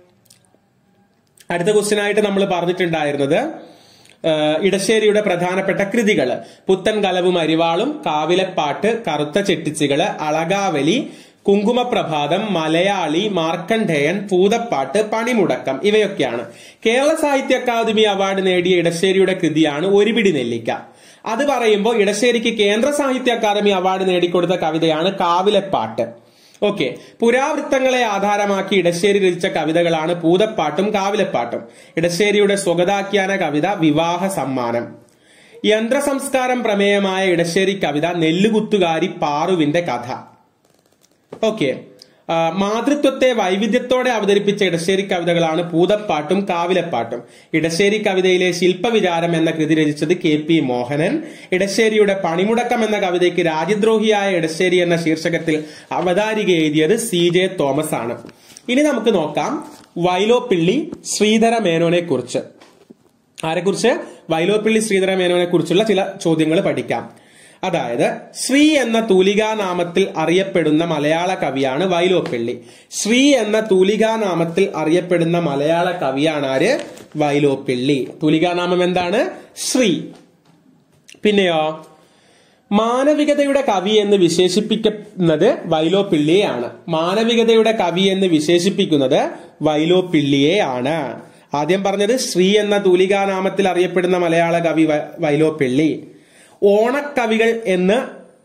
അടുത്ത ക്വസ്റ്റ്യൻ ആയിട്ട് നമ്മൾ പറഞ്ഞിട്ടുണ്ടായിരുന്നത് ആ, ഇടശ്ശേരിയുടെ പ്രധാനപ്പെട്ട കൃതികള് പുത്തൻ കലവും അരിവാളും കാവിലെപ്പാട്ട് കറുത്ത ചെട്ടിച്ചികള് അളകാവലി കുങ്കുമപ്രഭാതം മലയാളി മാർക്കണ്ഡേയൻ പൂതപ്പാട്ട് പണിമുടക്കം ഇവയൊക്കെയാണ് കേരള സാഹിത്യ അക്കാദമി അവാർഡ് നേടിയ ഇടശ്ശേരിയുടെ കൃതിയാണ് ഒരു പിടി നെല്ലിക്ക അത് പറയുമ്പോൾ ഇടശ്ശേരിക്ക് കേന്ദ്ര സാഹിത്യ അക്കാദമി അവാർഡ് നേടിക്കൊടുത്ത കവിതയാണ് കാവിലെപ്പാട്ട് ഓക്കെ പുരാവൃത്തങ്ങളെ ആധാരമാക്കി ഇടശ്ശേരി രചിച്ച കവിതകളാണ് പൂതപ്പാട്ടും കാവിലെപ്പാട്ടും ഇടശ്ശേരിയുടെ സ്വഗതാഖ്യാന കവിത വിവാഹ സമ്മാനം യന്ത്ര സംസ്കാരം പ്രമേയമായ ഇടശ്ശേരി കവിത നെല്ലുകുത്തുകാരി പാറുവിന്റെ കഥ ഓക്കെ മാതൃത്വത്തെ വൈവിധ്യത്തോടെ അവതരിപ്പിച്ച ഇടശ്ശേരി കവിതകളാണ് പൂതപ്പാട്ടും കാവിലെപ്പാട്ടും ഇടശ്ശേരി കവിതയിലെ ശില്പവിചാരം എന്ന കൃതി രചിച്ചത് കെ പി മോഹനൻ ഇടശ്ശേരിയുടെ പണിമുടക്കം എന്ന കവിതയ്ക്ക് രാജ്യദ്രോഹിയായ ഇടശ്ശേരി എന്ന ശീർഷകത്തിൽ അവതാരിക എഴുതിയത് സി ജെ തോമസ് ആണ് ഇനി നമുക്ക് നോക്കാം വൈലോപ്പിള്ളി ശ്രീധര മേനോനെ കുറിച്ച് ആരെക്കുറിച്ച് വൈലോപ്പിള്ളി ശ്രീധര മേനോനെ കുറിച്ചുള്ള ചില ചോദ്യങ്ങൾ പഠിക്കാം അതായത് ശ്രീ എന്ന തൂലികാനാമത്തിൽ അറിയപ്പെടുന്ന മലയാള കവിയാണ് വൈലോപ്പിള്ളി ശ്രീ എന്ന തൂലികാനാമത്തിൽ അറിയപ്പെടുന്ന മലയാള കവിയാണ് ആര് വൈലോപ്പിള്ളി തൂലികാനാമം എന്താണ് ശ്രീ പിന്നെയോ മാനവികതയുടെ കവി എന്ന് വിശേഷിപ്പിക്കുന്നത് വൈലോപ്പിള്ളിയെയാണ് മാനവികതയുടെ കവി എന്ന് വിശേഷിപ്പിക്കുന്നത് വൈലോപ്പിള്ളിയെയാണ് ആദ്യം പറഞ്ഞത് ശ്രീ എന്ന തൂലികാനാമത്തിൽ അറിയപ്പെടുന്ന മലയാള കവി വ- വൈലോപ്പിള്ളി ഓണക്കവികൾ എന്ന്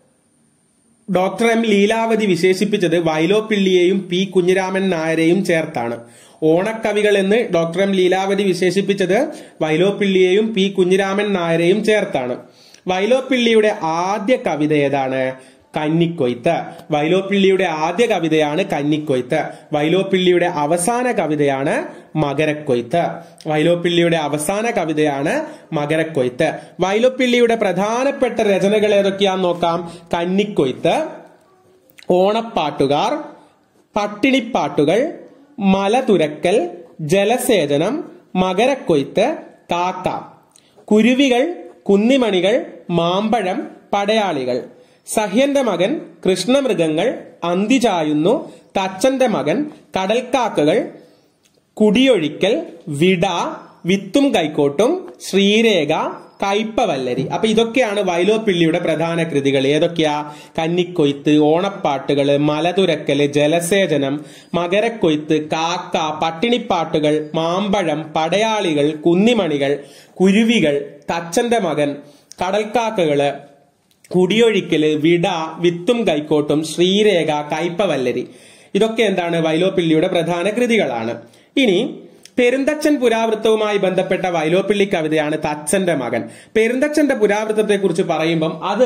ഡോക്ടർ എം ലീലാവതി വിശേഷിപ്പിച്ചത് വൈലോപ്പിള്ളിയെയും പി കുഞ്ഞിരാമൻ നായരെയും ചേർത്താണ് ഓണക്കവികൾ എന്ന് ഡോക്ടർ എം ലീലാവതി വിശേഷിപ്പിച്ചത് വൈലോപ്പിള്ളിയെയും പി കുഞ്ഞിരാമൻ നായരെയും ചേർത്താണ് വൈലോപ്പിള്ളിയുടെ ആദ്യ കവിത ഏതാണ് കന്നിക്കൊയ്ത്ത് വൈലോപ്പിള്ളിയുടെ ആദ്യ കവിതയാണ് കന്നിക്കൊയ്ത്ത് വൈലോപ്പിള്ളിയുടെ അവസാന കവിതയാണ് മകരക്കൊയ്ത്ത് വൈലോപ്പിള്ളിയുടെ അവസാന കവിതയാണ് മകരക്കൊയ്ത്ത് വൈലോപ്പിള്ളിയുടെ പ്രധാനപ്പെട്ട രചനകൾ ഏതൊക്കെയാന്ന് നോക്കാം കന്നിക്കൊയ്ത്ത് ഓണപ്പാട്ടുകാർ പട്ടിണിപ്പാട്ടുകൾ മലതുരക്കൽ ജലസേചനം മകരക്കൊയ്ത്ത് കാക്ക കുരുവികൾ കുന്നിമണികൾ മാമ്പഴം പടയാളികൾ സഹ്യന്റെ മകൻ കൃഷ്ണമൃഗങ്ങൾ അന്തി ചായുന്നു തച്ചന്റെ മകൻ കടൽക്കാക്കകൾ കുടിയൊഴിക്കൽ വിട വിത്തും കൈക്കോട്ടും ശ്രീരേഖ കയ്പവല്ലരി അപ്പൊ ഇതൊക്കെയാണ് വൈലോപ്പിള്ളിയുടെ പ്രധാന കൃതികൾ ഏതൊക്കെയാ കന്നിക്കൊയ്ത്ത് ഓണപ്പാട്ടുകള് മലതുരക്കല് ജലസേചനം മകരക്കൊയ്ത്ത് കാക്ക പട്ടിണിപ്പാട്ടുകൾ മാമ്പഴം പടയാളികൾ കുന്നിമണികൾ കുരുവികൾ തച്ചന്റെ മകൻ കടൽക്കാക്കകള് കുടിയൊഴിക്കല് വിട വിത്തും കൈക്കോട്ടും ശ്രീരേഖ കയ്പവല്ലരി ഇതൊക്കെ എന്താണ് വൈലോപ്പിള്ളിയുടെ പ്രധാന കൃതികളാണ് ഇനി പെരുന്തച്ചൻ പുരാവൃത്തവുമായി ബന്ധപ്പെട്ട വൈലോപ്പിള്ളി കവിതയാണ് തച്ചന്റെ മകൻ പെരുന്തച്ചന്റെ പുരാവൃത്തത്തെ കുറിച്ച് പറയുമ്പം അത്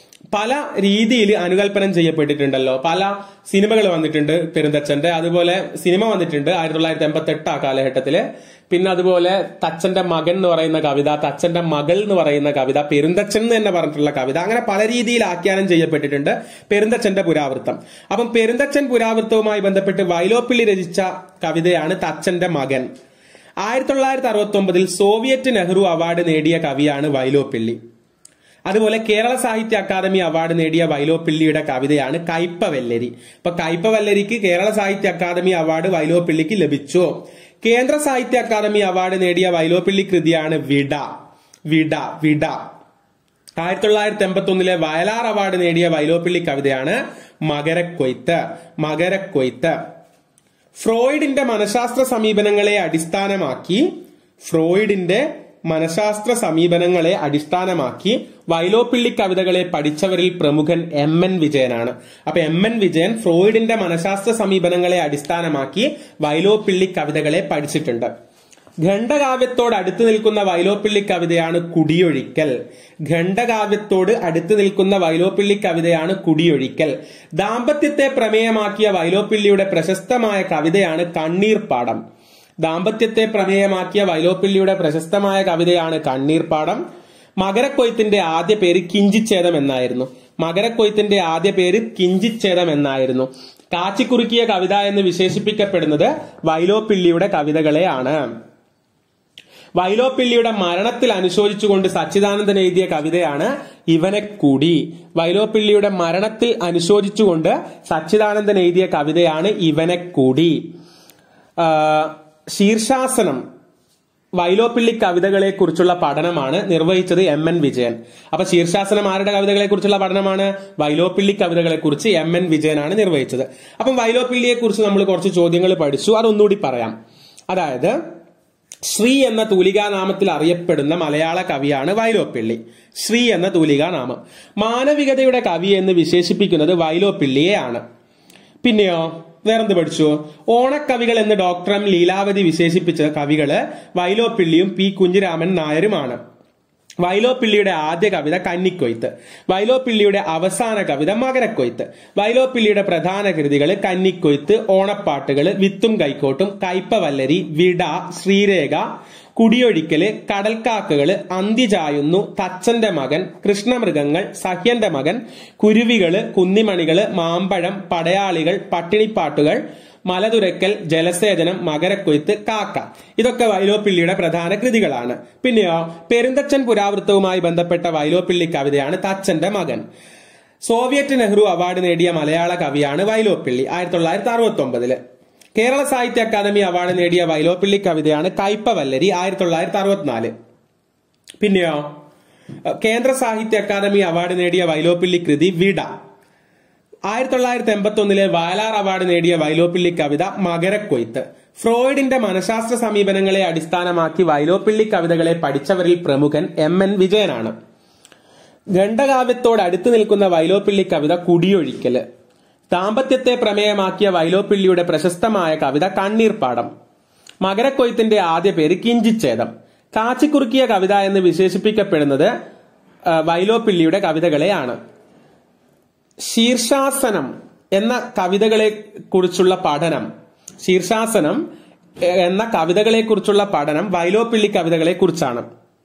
പല രീതിയിൽ അനുകൽപ്പനം ചെയ്യപ്പെട്ടിട്ടുണ്ടല്ലോ പല സിനിമകൾ വന്നിട്ടുണ്ട് പെരുന്തച്ചന്റെ അതുപോലെ സിനിമ വന്നിട്ടുണ്ട് ആയിരത്തി തൊള്ളായിരത്തി എൺപത്തി എട്ട് ആ കാലഘട്ടത്തില് പിന്നെ അതുപോലെ തച്ചന്റെ മകൻ എന്ന് പറയുന്ന കവിത തച്ചന്റെ മകൾ എന്ന് പറയുന്ന കവിത പെരുന്തച്ചൻ എന്ന് തന്നെ പറഞ്ഞിട്ടുള്ള കവിത അങ്ങനെ പല രീതിയിൽ ആഖ്യാനം ചെയ്യപ്പെട്ടിട്ടുണ്ട് പെരുന്തച്ചന്റെ പുരാവൃത്തം അപ്പം പെരുന്തച്ചൻ പുരാവൃത്തവുമായി ബന്ധപ്പെട്ട് വൈലോപ്പിള്ളി രചിച്ച കവിതയാണ് തച്ചന്റെ മകൻ ആയിരത്തി തൊള്ളായിരത്തി അറുപത്തി ഒമ്പതിൽ സോവിയറ്റ് നെഹ്റു അവാർഡ് നേടിയ കവിയാണ് വൈലോപ്പിള്ളി അതുപോലെ കേരള സാഹിത്യ അക്കാദമി അവാർഡ് നേടിയ വൈലോപ്പിള്ളിയുടെ കവിതയാണ് കയ്പവല്ലരി ഇപ്പൊ കയ്പവല്ലരിക്ക് കേരള സാഹിത്യ അക്കാദമി അവാർഡ് വൈലോപ്പിള്ളിക്ക് ലഭിച്ചു കേന്ദ്ര സാഹിത്യ അക്കാദമി അവാർഡ് നേടിയ വൈലോപ്പിള്ളി കൃതിയാണ് വിട വിട വിട ആയിരത്തി തൊള്ളായിരത്തി എൺപത്തി ഒന്നിലെ വയലാർ അവാർഡ് നേടിയ വൈലോപ്പിള്ളി കവിതയാണ് മകരക്കൊയ്ത്ത് മകരക്കൊയ്ത്ത് ഫ്രോയിഡിന്റെ മനഃശാസ്ത്ര സമീപനങ്ങളെ അടിസ്ഥാനമാക്കി ഫ്രോയിഡിന്റെ മനഃശാസ്ത്ര സമീപനങ്ങളെ അടിസ്ഥാനമാക്കി വൈലോപ്പിള്ളി കവിതകളെ പഠിച്ചവരിൽ പ്രമുഖൻ എം എൻ വിജയനാണ് അപ്പൊ എം എൻ വിജയൻ ഫ്രോയിഡിന്റെ മനഃശാസ്ത്ര സമീപനങ്ങളെ അടിസ്ഥാനമാക്കി വൈലോപ്പിള്ളി കവിതകളെ പഠിച്ചിട്ടുണ്ട് ഖണ്ഡകാവ്യത്തോട് അടുത്ത് നിൽക്കുന്ന വൈലോപ്പിള്ളി കവിതയാണ് കുടിയൊഴിക്കൽ ഖണ്ഡകാവ്യത്തോട് അടുത്ത് നിൽക്കുന്ന വൈലോപ്പിള്ളി കവിതയാണ് കുടിയൊഴിക്കൽ ദാമ്പത്യത്തെ പ്രമേയമാക്കിയ വൈലോപ്പിള്ളിയുടെ പ്രശസ്തമായ കവിതയാണ് കണ്ണീർപ്പാടം ദാമ്പത്യത്തെ പ്രമേയമാക്കിയ വൈലോപ്പിള്ളിയുടെ പ്രശസ്തമായ കവിതയാണ് കണ്ണീർപ്പാടം മകരക്കൊയ്ത്തിന്റെ ആദ്യ പേര് കിഞ്ചിച്ഛേദം എന്നായിരുന്നു മകരക്കൊയ്ത്തിന്റെ ആദ്യ പേര് കിഞ്ചിച്ഛേദം എന്നായിരുന്നു കാച്ചിക്കുറുക്കിയ കവിത എന്ന് വിശേഷിപ്പിക്കപ്പെടുന്നത് വൈലോപ്പിള്ളിയുടെ കവിതകളെയാണ് വൈലോപ്പിള്ളിയുടെ മരണത്തിൽ അനുശോചിച്ചുകൊണ്ട് സച്ചിദാനന്ദൻ എഴുതിയ കവിതയാണ് ഇവനെ കൂടി വൈലോപ്പിള്ളിയുടെ മരണത്തിൽ അനുശോചിച്ചുകൊണ്ട് സച്ചിദാനന്ദൻ എഴുതിയ കവിതയാണ് ഇവനെ കൂടി ആ, ശീർഷാസനം വൈലോപ്പിള്ളി കവിതകളെ കുറിച്ചുള്ള പഠനമാണ് നിർവഹിച്ചത് എം എൻ വിജയൻ അപ്പൊ ശീർഷാസനം ആരുടെ കവിതകളെ കുറിച്ചുള്ള പഠനമാണ് വൈലോപ്പിള്ളി കവിതകളെ കുറിച്ച് എം എൻ വിജയനാണ് നിർവഹിച്ചത് അപ്പം വൈലോപ്പിള്ളിയെ കുറിച്ച് നമ്മൾ കുറച്ച് ചോദ്യങ്ങൾ പഠിച്ചു അതൊന്നുകൂടി പറയാം അതായത് ശ്രീ എന്ന തൂലികാനാമത്തിൽ അറിയപ്പെടുന്ന മലയാള കവിയാണ് വൈലോപ്പിള്ളി ശ്രീ എന്ന തൂലികാനാമം മാനവികതയുടെ കവി എന്ന് വിശേഷിപ്പിക്കുന്നത് വൈലോപ്പിള്ളിയെയാണ് പിന്നെയോ വേറെന്ത് പഠിച്ചു ഓണക്കവികൾ എന്ന് ഡോക്ടർ എം ലീലാവതി വിശേഷിപ്പിച്ച കവികള് വൈലോപ്പിള്ളിയും പി കുഞ്ഞിരാമൻ നായരുമാണ് വൈലോപ്പിള്ളിയുടെ ആദ്യ കവിത കന്നിക്കൊയ്ത്ത് വൈലോപ്പിള്ളിയുടെ അവസാന കവിത മകരക്കൊയ്ത്ത് വൈലോപ്പിള്ളിയുടെ പ്രധാന കൃതികൾ കന്നിക്കൊയ്ത്ത് ഓണപ്പാട്ടുകൾ വിത്തും കൈക്കോട്ടും കയ്പവല്ലരി വിട ശ്രീരേഖ കുടിയൊഴിക്കല് കടൽക്കാക്കകള് അന്തി ചായുന്നു തച്ചന്റെ മകൻ കൃഷ്ണമൃഗങ്ങൾ സഹ്യന്റെ മകൻ കുരുവികള് കുന്നിമണികള് മാമ്പഴം പടയാളികൾ പട്ടിണിപ്പാട്ടുകൾ മലതുരക്കൽ ജലസേചനം മകരക്കൊയ്ത്ത് കാക്ക ഇതൊക്കെ വൈലോപ്പിള്ളിയുടെ പ്രധാന കൃതികളാണ് പിന്നെയോ പെരുന്തച്ചൻ പുരാവൃത്തവുമായി ബന്ധപ്പെട്ട വൈലോപ്പിള്ളി കവിതയാണ് തച്ചന്റെ മകൻ സോവിയറ്റ് നെഹ്റു അവാർഡ് നേടിയ മലയാള കവിയാണ് വൈലോപ്പിള്ളി ആയിരത്തി തൊള്ളായിരത്തി അറുപത്തി ഒമ്പതില് കേരള സാഹിത്യ അക്കാദമി അവാർഡ് നേടിയ വൈലോപ്പിള്ളി കവിതയാണ് കയ്പവല്ലരി ആയിരത്തി തൊള്ളായിരത്തി അറുപത്തിനാല് പിന്നെയോ കേന്ദ്ര സാഹിത്യ അക്കാദമി അവാർഡ് നേടിയ വൈലോപ്പിള്ളി കൃതി വിട ആയിരത്തി തൊള്ളായിരത്തി എൺപത്തി ഒന്നിലെ വയലാർ അവാർഡ് നേടിയ വൈലോപ്പിള്ളി കവിത മകരക്കൊയ്ത്ത് ഫ്രോയിഡിന്റെ മനഃശാസ്ത്ര സമീപനങ്ങളെ അടിസ്ഥാനമാക്കി വൈലോപ്പിള്ളി കവിതകളെ പഠിച്ചവരിൽ പ്രമുഖൻ എം എൻ വിജയനാണ് ഖണ്ഡകാവ്യത്തോട് അടുത്തു നിൽക്കുന്ന വൈലോപ്പിള്ളി കവിത കുടിയൊഴിക്കല് ദാമ്പത്യത്തെ പ്രമേയമാക്കിയ വൈലോപ്പിള്ളിയുടെ പ്രശസ്തമായ കവിത കണ്ണീർപ്പാടം മകരക്കൊയ്ത്തിന്റെ ആദ്യ പേര് കിഞ്ചിച്ഛേദം കാച്ചിക്കുറുക്കിയ കവിത എന്ന് വിശേഷിപ്പിക്കപ്പെടുന്നത് ആ, വൈലോപ്പിള്ളിയുടെ കവിതകളെയാണ് ശീർഷാസനം എന്ന കവിതകളെ കുറിച്ചുള്ള പഠനം ശീർഷാസനം എന്ന കവിതകളെ കുറിച്ചുള്ള പഠനം വൈലോപ്പിള്ളി കവിതകളെ കുറിച്ചാണ്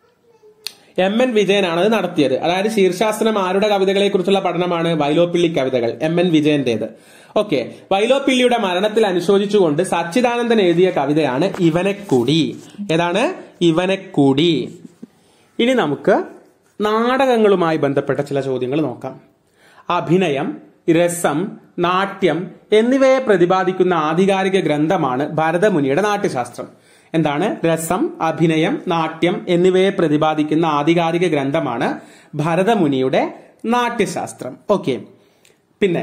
എം എൻ വിജയനാണ് അത് നടത്തിയത് അതായത് ശീർഷാസനം ആരുടെ കവിതകളെ കുറിച്ചുള്ള പഠനമാണ് വൈലോപ്പിള്ളി കവിതകൾ എം എൻ വിജയന്റേത് ഓക്കെ വൈലോപ്പിള്ളിയുടെ മരണത്തിൽ അനുശോചിച്ചുകൊണ്ട് സച്ചിദാനന്ദൻ എഴുതിയ കവിതയാണ് ഇവനെക്കൂടി ഏതാണ് ഇവനെക്കൂടി ഇനി നമുക്ക് നാടകങ്ങളുമായി ബന്ധപ്പെട്ട ചില ചോദ്യങ്ങൾ നോക്കാം അഭിനയം രസം നാട്യം എന്നിവയെ പ്രതിപാദിക്കുന്ന ആധികാരിക ഗ്രന്ഥമാണ് ഭരതമുനിയുടെ നാട്യശാസ്ത്രം എന്താണ് രസം അഭിനയം നാട്യം എന്നിവയെ പ്രതിപാദിക്കുന്ന ആധികാരിക ഗ്രന്ഥമാണ് ഭരതമുനിയുടെ നാട്യശാസ്ത്രം ഓക്കെ പിന്നെ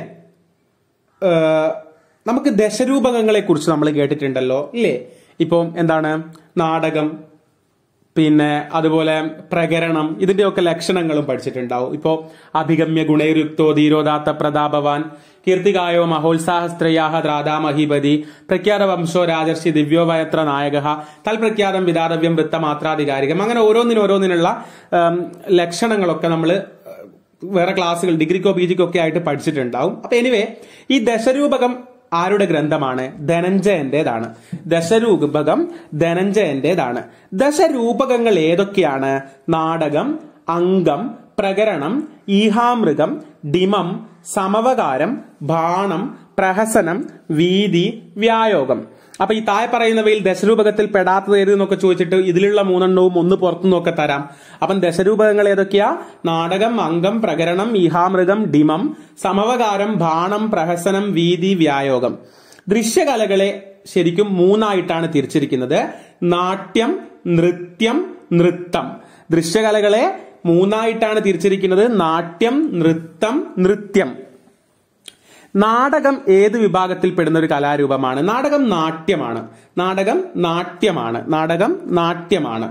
ഏഹ്, നമുക്ക് ദശരൂപകങ്ങളെ കുറിച്ച് നമ്മൾ കേട്ടിട്ടുണ്ടല്ലോ ഇല്ലേ ഇപ്പം എന്താണ് നാടകം പിന്നെ അതുപോലെ പ്രകരണം ഇതിന്റെയൊക്കെ ലക്ഷണങ്ങളും പഠിച്ചിട്ടുണ്ടാവും ഇപ്പോ അഭിഗമ്യ ഗുണയുക്തോ ധീരോദാത്ത പ്രതാപവാൻ കീർത്തികായോ മഹോത്സാഹസ്ത്രയാഹ ദ്രാതാമഹീപതി പ്രഖ്യാത വംശോ രാജർഷി ദിവ്യോവയത്ര നായക തൽപ്രഖ്യാതം വിതാരവ്യം വൃത്തമാത്രാധികാരികം അങ്ങനെ ഓരോന്നിനും ഓരോന്നിനുള്ള ഉം, ലക്ഷണങ്ങളൊക്കെ നമ്മൾ വേറെ ക്ലാസ്സുകൾ ഡിഗ്രിക്കോ പി ജിക്കോ ഒക്കെ ആയിട്ട് പഠിച്ചിട്ടുണ്ടാവും അപ്പൊ എനിവേ ഈ ദശരൂപകം ആരുടെ ഗ്രന്ഥമാണ് ധനഞ്ജയന്റേതാണ് ദശരൂപകം ധനഞ്ജയന്റേതാണ് ദശരൂപകങ്ങൾ ഏതൊക്കെയാണ് നാടകം അംഗം പ്രകരണം ഈഹാമൃഗം ഡിമം സമവകാരം ബാണം പ്രഹസനം വീതി വ്യായോഗം അപ്പൊ ഈ താഴെ പറയുന്നവയിൽ ദശരൂപകത്തിൽ പെടാത്തത് ഏത് എന്നൊക്കെ ചോദിച്ചിട്ട് ഇതിലുള്ള മൂന്നെണ്ണവും ഒന്ന് പുറത്തുനിന്നൊക്കെ തരാം അപ്പം ദശരൂപകങ്ങൾ ഏതൊക്കെയാ നാടകം അംഗം പ്രകരണം ഈഹാമൃഗം ഡിമം സമവകാരം ബാണം പ്രഹസനം വീതി വ്യായോഗം ദൃശ്യകലകളെ ശരിക്കും മൂന്നായിട്ടാണ് തിരിച്ചിരിക്കുന്നത് നാട്യം നൃത്യം നൃത്തം ദൃശ്യകലകളെ മൂന്നായിട്ടാണ് തിരിച്ചിരിക്കുന്നത് നാട്യം നൃത്തം നൃത്യം നാടകം ഏത് വിഭാഗത്തിൽ പെടുന്ന ഒരു കലാരൂപമാണ് നാടകം നാട്യമാണ് നാടകം നാട്യമാണ് നാടകം നാട്യമാണ്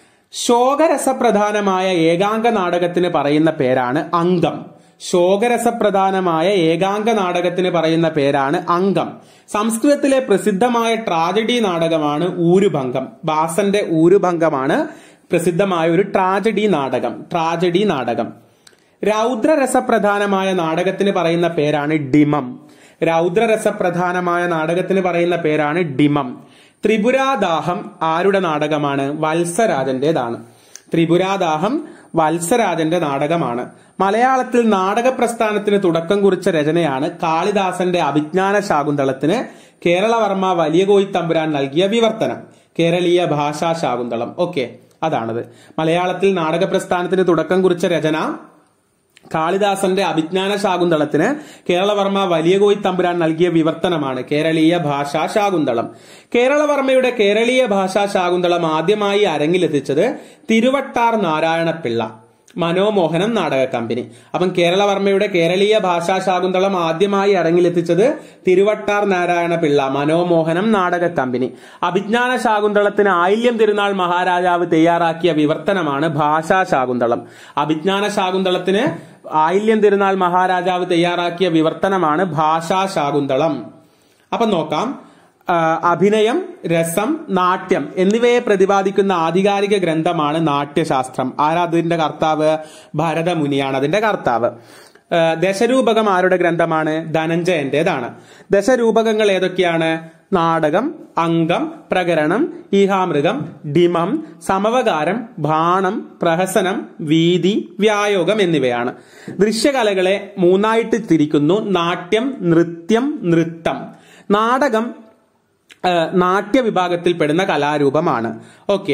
ശോകരസപ്രധാനമായ ഏകാംഗ നാടകത്തിന് പറയുന്ന പേരാണ് അംഗം ശോകരസപ്രധാനമായ ഏകാംഗ നാടകത്തിന് പറയുന്ന പേരാണ് അംഗം സംസ്കൃതത്തിലെ പ്രസിദ്ധമായ ട്രാജഡി നാടകമാണ് ഊരുഭംഗം ബാസന്റെ ഊരുഭംഗമാണ് പ്രസിദ്ധമായ ഒരു ട്രാജഡി നാടകം ട്രാജഡി നാടകം രൗദ്രരസപ്രധാനമായ നാടകത്തിന് പറയുന്ന പേരാണ് ഡിമം രൗദ്രരസപ്രധാനമായ നാടകത്തിന് പറയുന്ന പേരാണ് ഡിമം ത്രിപുരാദാഹം ആരുടെ നാടകമാണ് വത്സരാജന്റേതാണ് ത്രിപുരാദാഹം വത്സരാജന്റെ നാടകമാണ് മലയാളത്തിൽ നാടക പ്രസ്ഥാനത്തിന് തുടക്കം കുറിച്ച രചനയാണ് കാളിദാസന്റെ അഭിജ്ഞാന ശാകുന്തളത്തിന് കേരളവർമ്മ വലിയ കോയിത്തമ്പുരാൻ നൽകിയ വിവർത്തനം കേരളീയ ഭാഷാ ശാകുന്തളം ഓക്കെ അതാണത് മലയാളത്തിൽ നാടക പ്രസ്ഥാനത്തിന് തുടക്കം കുറിച്ച രചന കാളിദാസന്റെ അഭിജ്ഞാന ശാകുന്തളത്തിന് കേരളവർമ്മ വലിയ കോയി തമ്പുരാൻ നൽകിയ വിവർത്തനമാണ് കേരളീയ ഭാഷാ ശാകുന്തളം കേരളവർമ്മയുടെ കേരളീയ ഭാഷാ ശാകുന്തളം ആദ്യമായി അരങ്ങിലെത്തിച്ചത് തിരുവട്ടാർ നാരായണപിള്ള മനോമോഹനം നാടക കമ്പനി അപ്പം കേരളവർമ്മയുടെ കേരളീയ ഭാഷാ ശാകുന്തളം ആദ്യമായി അരങ്ങിലെത്തിച്ചത് തിരുവട്ടാർ നാരായണ പിള്ള മനോമോഹനം നാടക കമ്പനി അഭിജ്ഞാന ശാകുന്തളത്തിന് ആയില്യം തിരുനാൾ മഹാരാജാവ് തയ്യാറാക്കിയ വിവർത്തനമാണ് ഭാഷാ ശാകുന്തളം അഭിജ്ഞാന ശാകുന്തളത്തിന് ആയില്യം തിരുനാൾ മഹാരാജാവ് തയ്യാറാക്കിയ വിവർത്തനമാണ് ഭാഷാ ശാകുന്തളം അപ്പൊ നോക്കാം ആ, അഭിനയം രസം നാട്യം എന്നിവയെ പ്രതിപാദിക്കുന്ന ആധികാരിക ഗ്രന്ഥമാണ് നാട്യശാസ്ത്രം ആരാ അതിന്റെ കർത്താവ് ഭരതമുനിയാണ് അതിന്റെ കർത്താവ് ആ, ദശരൂപകം ആരുടെ ഗ്രന്ഥമാണ് ധനഞ്ജയന്റേതാണ് ദശരൂപകങ്ങൾ ഏതൊക്കെയാണ് നാടകം അംഗം പ്രകരണം ഈഹാമൃഗം ഡിമം സമവകാരം ബാണം പ്രഹസനം വീതി വ്യായോഗം എന്നിവയാണ് ദൃശ്യകലകളെ മൂന്നായിട്ട് തിരിക്കുന്നു നാട്യം നൃത്യം നൃത്തം നാടകം ആ, നാട്യ വിഭാഗത്തിൽപ്പെടുന്ന കലാരൂപമാണ് ഓക്കെ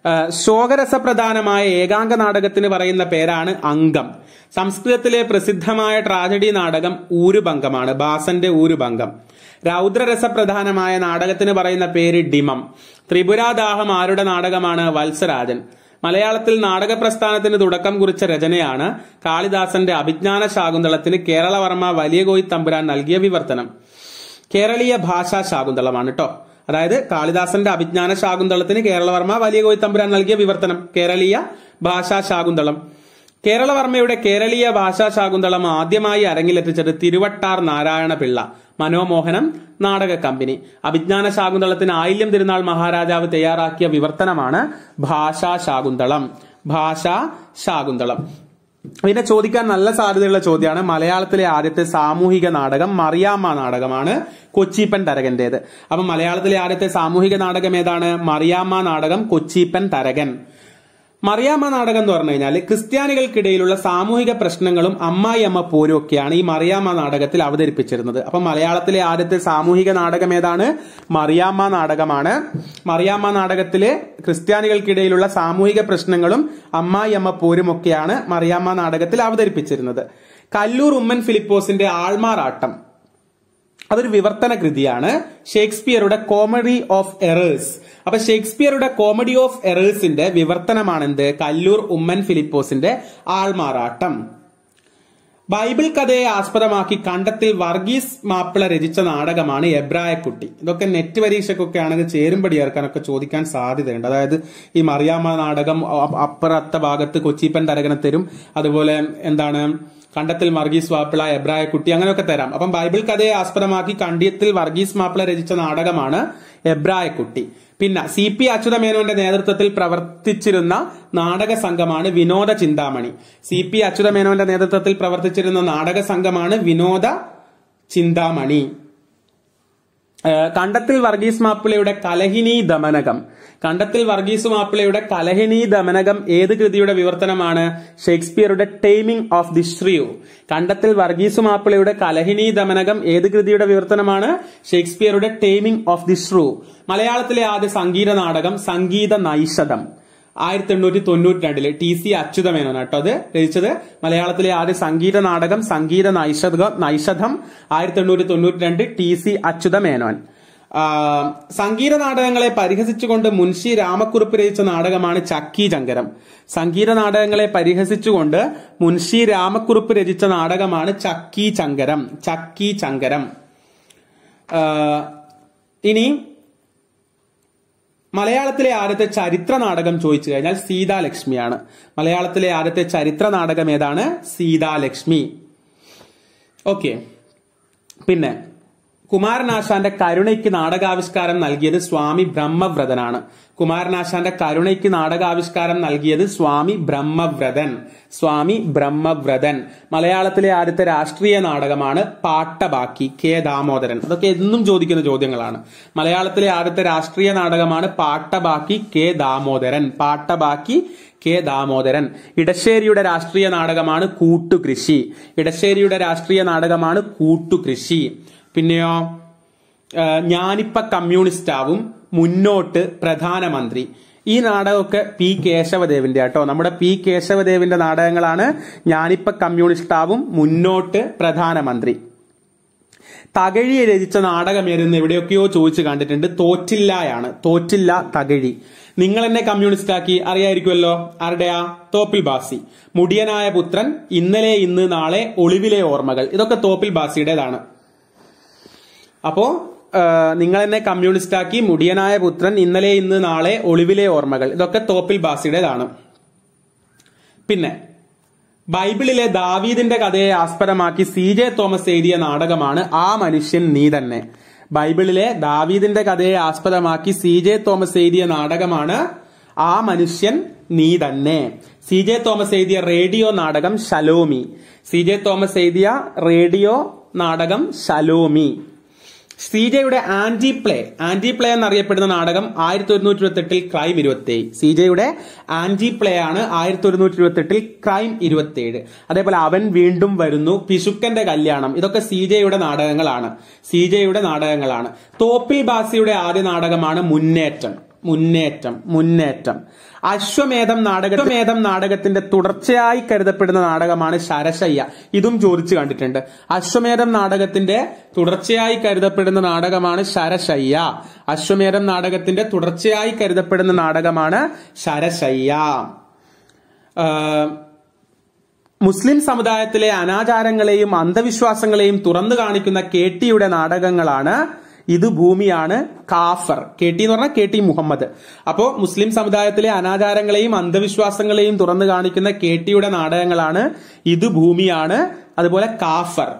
ശോകരസപ്രധാനമായ ഏകാംഗ നാടകത്തിന് പറയുന്ന പേരാണ് അംഗം സംസ്കൃതത്തിലെ പ്രസിദ്ധമായ ട്രാജഡി നാടകം ഊരുഭംഗമാണ് ബാസന്റെ ഊരുഭംഗം രൗദ്രരസപ്രധാനമായ നാടകത്തിന് പറയുന്ന പേര് ഡിമം ത്രിപുരാദാഹം ആരുടെ നാടകമാണ് വത്സരാജൻ മലയാളത്തിൽ നാടക പ്രസ്ഥാനത്തിന് തുടക്കം കുറിച്ച രചനയാണ് കാളിദാസന്റെ അഭിജ്ഞാന ശാകുന്തളത്തിന് കേരളവർമ്മ വലിയ കോയി തമ്പുരാൻ നൽകിയ വിവർത്തനം കേരളീയ ഭാഷാ ശാകുന്തളമാണ് കേട്ടോ അതായത് കാളിദാസന്റെ അഭിജ്ഞാന ശാകുന്തളത്തിന് കേരളവർമ്മ വലിയ കോയി തമ്പുരാൻ നൽകിയ വിവർത്തനം കേരളീയ ഭാഷാ ശാകുന്തളം കേരളവർമ്മയുടെ കേരളീയ ഭാഷാ ശാകുന്തളം ആദ്യമായി അരങ്ങിലെത്തിച്ചത് തിരുവട്ടാർ നാരായണ പിള്ള മനോമോഹനം നാടക കമ്പനി അഭിജ്ഞാന ശാകുന്തളത്തിന് ആയില്യം തിരുനാൾ മഹാരാജാവ് തയ്യാറാക്കിയ വിവർത്തനമാണ് ഭാഷാ ശാകുന്തളം ഭാഷാ ശാകുന്തളം പിന്നെ ചോദിക്കാൻ നല്ല സാധ്യതയുള്ള ചോദ്യമാണ് മലയാളത്തിലെ ആദ്യത്തെ സാമൂഹിക നാടകം മറിയാമ്മ നാടകമാണ് കൊച്ചിപ്പൻ തരകന്റേത് അപ്പൊ മലയാളത്തിലെ ആദ്യത്തെ സാമൂഹിക നാടകം ഏതാണ് മറിയാമ്മ നാടകം കൊച്ചിപ്പൻ തരകൻ മറിയാമ്മ നാടകം എന്ന് പറഞ്ഞു കഴിഞ്ഞാൽ ക്രിസ്ത്യാനികൾക്കിടയിലുള്ള സാമൂഹിക പ്രശ്നങ്ങളും അമ്മായിയമ്മ പോരും ഒക്കെയാണ് ഈ മറിയാമ്മ നാടകത്തിൽ അവതരിപ്പിച്ചിരുന്നത് അപ്പൊ മലയാളത്തിലെ ആദ്യത്തെ സാമൂഹിക നാടകം ഏതാണ് മറിയാമ്മ നാടകമാണ് മറിയാമ്മ നാടകത്തിലെ ക്രിസ്ത്യാനികൾക്കിടയിലുള്ള സാമൂഹിക പ്രശ്നങ്ങളും അമ്മായിയമ്മ പോരും ഒക്കെയാണ് മറിയാമ്മ നാടകത്തിൽ അവതരിപ്പിച്ചിരുന്നത് കല്ലൂർ ഉമ്മൻ ഫിലിപ്പോസിന്റെ ആൾമാറാട്ടം അതൊരു വിവർത്തന കൃതിയാണ് ഷേക്സ്പിയറുടെ കോമഡി ഓഫ് എറേഴ്സ് അപ്പൊ ഷേക്സ്പിയറുടെ കോമഡി ഓഫ് എറേഴ്സിന്റെ വിവർത്തനമാണ് എന്ത് കല്ലൂർ ഉമ്മൻ ഫിലിപ്പോസിന്റെ ആൾമാറാട്ടം ബൈബിൾ കഥയെ ആസ്പദമാക്കി കണ്ടത്തിൽ വർഗീസ് മാപ്പിള രചിച്ച നാടകമാണ് എബ്രായക്കുട്ടി ഇതൊക്കെ നെറ്റ് പരീക്ഷയ്ക്കൊക്കെ ആണെങ്കിൽ ചേരുംപടി ചേർക്കാനൊക്കെ ചോദിക്കാൻ സാധ്യതയുണ്ട് അതായത് ഈ മറിയാമ്മ നാടകം അ- അപ്പുറത്തെ ഭാഗത്ത് കൊച്ചിപ്പൻ തരകനെ തരും അതുപോലെ എന്താണ് കണ്ടത്തിൽ വർഗീസ് മാപ്പിള എബ്രായക്കുട്ടി അങ്ങനെയൊക്കെ തരാം അപ്പം ബൈബിൾ കഥയെ ആസ്പദമാക്കി കണ്ടിയത്തിൽ വർഗീസ് മാപ്പിള രചിച്ച നാടകമാണ് എബ്രായക്കുട്ടി പിന്നെ സി പി അച്യുതമേനോന്റെ നേതൃത്വത്തിൽ പ്രവർത്തിച്ചിരുന്ന നാടക സംഘമാണ് വിനോദ ചിന്താമണി സി പി അച്യുതമേനോന്റെ നേതൃത്വത്തിൽ പ്രവർത്തിച്ചിരുന്ന നാടക സംഘമാണ് വിനോദ ചിന്താമണി ഏഹ് കണ്ടത്തിൽ വർഗീസ് മാപ്പിളയുടെ കലഹിനി ദമനകം കണ്ടത്തിൽ വർഗീസ് മാപ്പിളയുടെ കലഹിനി ദമനകം ഏത് കൃതിയുടെ വിവർത്തനമാണ് ഷേക്സ്പിയറുടെ taming of the shrew Kandathil Varghese മാപ്പിളയുടെ കലഹിനി ദമനകം ഏത് കൃതിയുടെ വിവർത്തനമാണ് ഷേക്സ്പിയറുടെ ടൈമിംഗ് ഓഫ് ദി ശ്രൂ മലയാളത്തിലെ ആദ്യ സംഗീത നാടകം സംഗീത നൈഷധം ആയിരത്തി എണ്ണൂറ്റി തൊണ്ണൂറ്റി രണ്ടില് ടി സി അച്യുതമേനോൻ കേട്ടോ അത് രചിച്ചത് മലയാളത്തിലെ ആദ്യ സംഗീത നാടകം സംഗീത നൈഷധ നൈഷധം ആയിരത്തി എണ്ണൂറ്റി തൊണ്ണൂറ്റി രണ്ട് ടി സി അച്യുതമേനോൻ ആ, സംഗീത നാടകങ്ങളെ പരിഹസിച്ചുകൊണ്ട് മുൻഷി രാമക്കുറുപ്പ് രചിച്ച നാടകമാണ് ചക്കി ചങ്കരം സംഗീത നാടകങ്ങളെ പരിഹസിച്ചുകൊണ്ട് മുൻഷി രാമക്കുറുപ്പ് രചിച്ച നാടകമാണ് ചക്കി ചങ്കരം ചക്കി ചങ്കരം ആ, ഇനി മലയാളത്തിലെ ആദ്യത്തെ ചരിത്ര നാടകം ചോദിച്ചു കഴിഞ്ഞാൽ സീതാലക്ഷ്മിയാണ് മലയാളത്തിലെ ആദ്യത്തെ ചരിത്ര നാടകം ഏതാണ് സീതാലക്ഷ്മി ഓക്കെ പിന്നെ കുമാരനാശാന്റെ കരുണയ്ക്ക് നാടകാവിഷ്കാരം നൽകിയത് സ്വാമി ബ്രഹ്മവ്രതനാണ് കുമാരനാശാന്റെ കരുണയ്ക്ക് നാടകാവിഷ്കാരം നൽകിയത് സ്വാമി ബ്രഹ്മവ്രതൻ സ്വാമി ബ്രഹ്മവ്രതൻ മലയാളത്തിലെ ആദ്യത്തെ രാഷ്ട്രീയ നാടകമാണ് പാട്ടബാക്കി കെ ദാമോദരൻ അതൊക്കെ എന്നും ചോദിക്കുന്ന ചോദ്യങ്ങളാണ് മലയാളത്തിലെ ആദ്യത്തെ രാഷ്ട്രീയ നാടകമാണ് പാട്ടബാക്കി കെ ദാമോദരൻ പാട്ടബാക്കി കെ ദാമോദരൻ ഇടശ്ശേരിയുടെ രാഷ്ട്രീയ നാടകമാണ് കൂട്ടുകൃഷി ഇടശ്ശേരിയുടെ രാഷ്ട്രീയ നാടകമാണ് കൂട്ടുകൃഷി പിന്നെയോ ആ, ഞാനിപ്പ കമ്മ്യൂണിസ്റ്റാവും മുന്നോട്ട് പ്രധാനമന്ത്രി ഈ നാടകമൊക്കെ പി കേശവദേവിന്റെ കേട്ടോ നമ്മുടെ പി കേശവദേവിന്റെ നാടകങ്ങളാണ് ഞാനിപ്പ കമ്മ്യൂണിസ്റ്റാവും മുന്നോട്ട് പ്രധാനമന്ത്രി തകഴി രചിച്ച നാടകം ഏതെന്ന് എവിടെയൊക്കെയോ ചോദിച്ചു കണ്ടിട്ടുണ്ട് തോറ്റില്ലായാണ് തോറ്റില്ല തകഴി നിങ്ങൾ എന്നെ കമ്മ്യൂണിസ്റ്റ് ആക്കി അറിയായിരിക്കുമല്ലോ ആരുടെയാ തോപ്പിൽ ബാസി മുടിയനായ പുത്രൻ ഇന്നലെ ഇന്ന് നാളെ ഒളിവിലെ ഓർമ്മകൾ ഇതൊക്കെ തോപ്പിൽ ബാസിയുടേതാണ് അപ്പോ ആ, നിങ്ങൾ എന്നെ കമ്മ്യൂണിസ്റ്റ് ആക്കി മുടിയനായ പുത്രൻ ഇന്നലെ ഇന്ന് നാളെ ഒളിവിലെ ഓർമ്മകൾ ഇതൊക്കെ തോപ്പിൽ ബാസിയുടേതാണ് പിന്നെ ബൈബിളിലെ ദാവീദിന്റെ കഥയെ ആസ്പദമാക്കി സി ജെ തോമസ് എഴുതിയ നാടകമാണ് ആ മനുഷ്യൻ നീ തന്നെ ബൈബിളിലെ ദാവീദിന്റെ കഥയെ ആസ്പദമാക്കി സി ജെ തോമസ് എഴുതിയ നാടകമാണ് ആ മനുഷ്യൻ നീ തന്നെ സി ജെ തോമസ് എഴുതിയ റേഡിയോ നാടകം ശലോമി സി ജെ തോമസ് എഴുതിയ റേഡിയോ നാടകം ശലോമി സി ജെയുടെ ആന്റി പ്ലേ ആന്റി പ്ലേ എന്നറിയപ്പെടുന്ന നാടകം ആയിരത്തി ഒരുന്നൂറ്റി ഇരുപത്തി എട്ടിൽ ക്രൈം ഇരുപത്തി സി ജെയുടെ ആന്റി പ്ലേ ആണ് ആയിരത്തി ഒരുന്നൂറ്റി ഇരുപത്തി എട്ടിൽ ക്രൈം ഇരുപത്തി ഏഴ് അതേപോലെ അവൻ വീണ്ടും വരുന്നു പിശുക്കന്റെ കല്യാണം ഇതൊക്കെ സി ജെയുടെ നാടകങ്ങളാണ് സി ജെയുടെ നാടകങ്ങളാണ് തോപ്പിൽ ബാസിയുടെ ആദ്യ നാടകമാണ് മുന്നേറ്റം മുന്നേറ്റം മുന്നേറ്റം അശ്വമേധം നാടക അശ്വമേധം നാടകത്തിന്റെ തുടർച്ചയായി കരുതപ്പെടുന്ന നാടകമാണ് ശരശയ്യ ഇതും ചോദിച്ചു കണ്ടിട്ടുണ്ട് അശ്വമേധം നാടകത്തിന്റെ തുടർച്ചയായി കരുതപ്പെടുന്ന നാടകമാണ് ശരശയ്യ അശ്വമേധം നാടകത്തിന്റെ തുടർച്ചയായി കരുതപ്പെടുന്ന നാടകമാണ് ശരശയ്യ ആഹ് മുസ്ലിം സമുദായത്തിലെ അനാചാരങ്ങളെയും അന്ധവിശ്വാസങ്ങളെയും തുറന്നു കാണിക്കുന്ന കെ ടിയുടെ നാടകങ്ങളാണ് ഇത് ഭൂമിയാണ് കാഫർ കെ ടി എന്ന് പറഞ്ഞാൽ കെ ടി മുഹമ്മദ് അപ്പോ മുസ്ലിം സമുദായത്തിലെ അനാചാരങ്ങളെയും അന്ധവിശ്വാസങ്ങളെയും തുറന്നു കാണിക്കുന്ന കെ ടിയുടെ നാടകങ്ങളാണ് ഇത് ഭൂമിയാണ് അതുപോലെ കാഫർ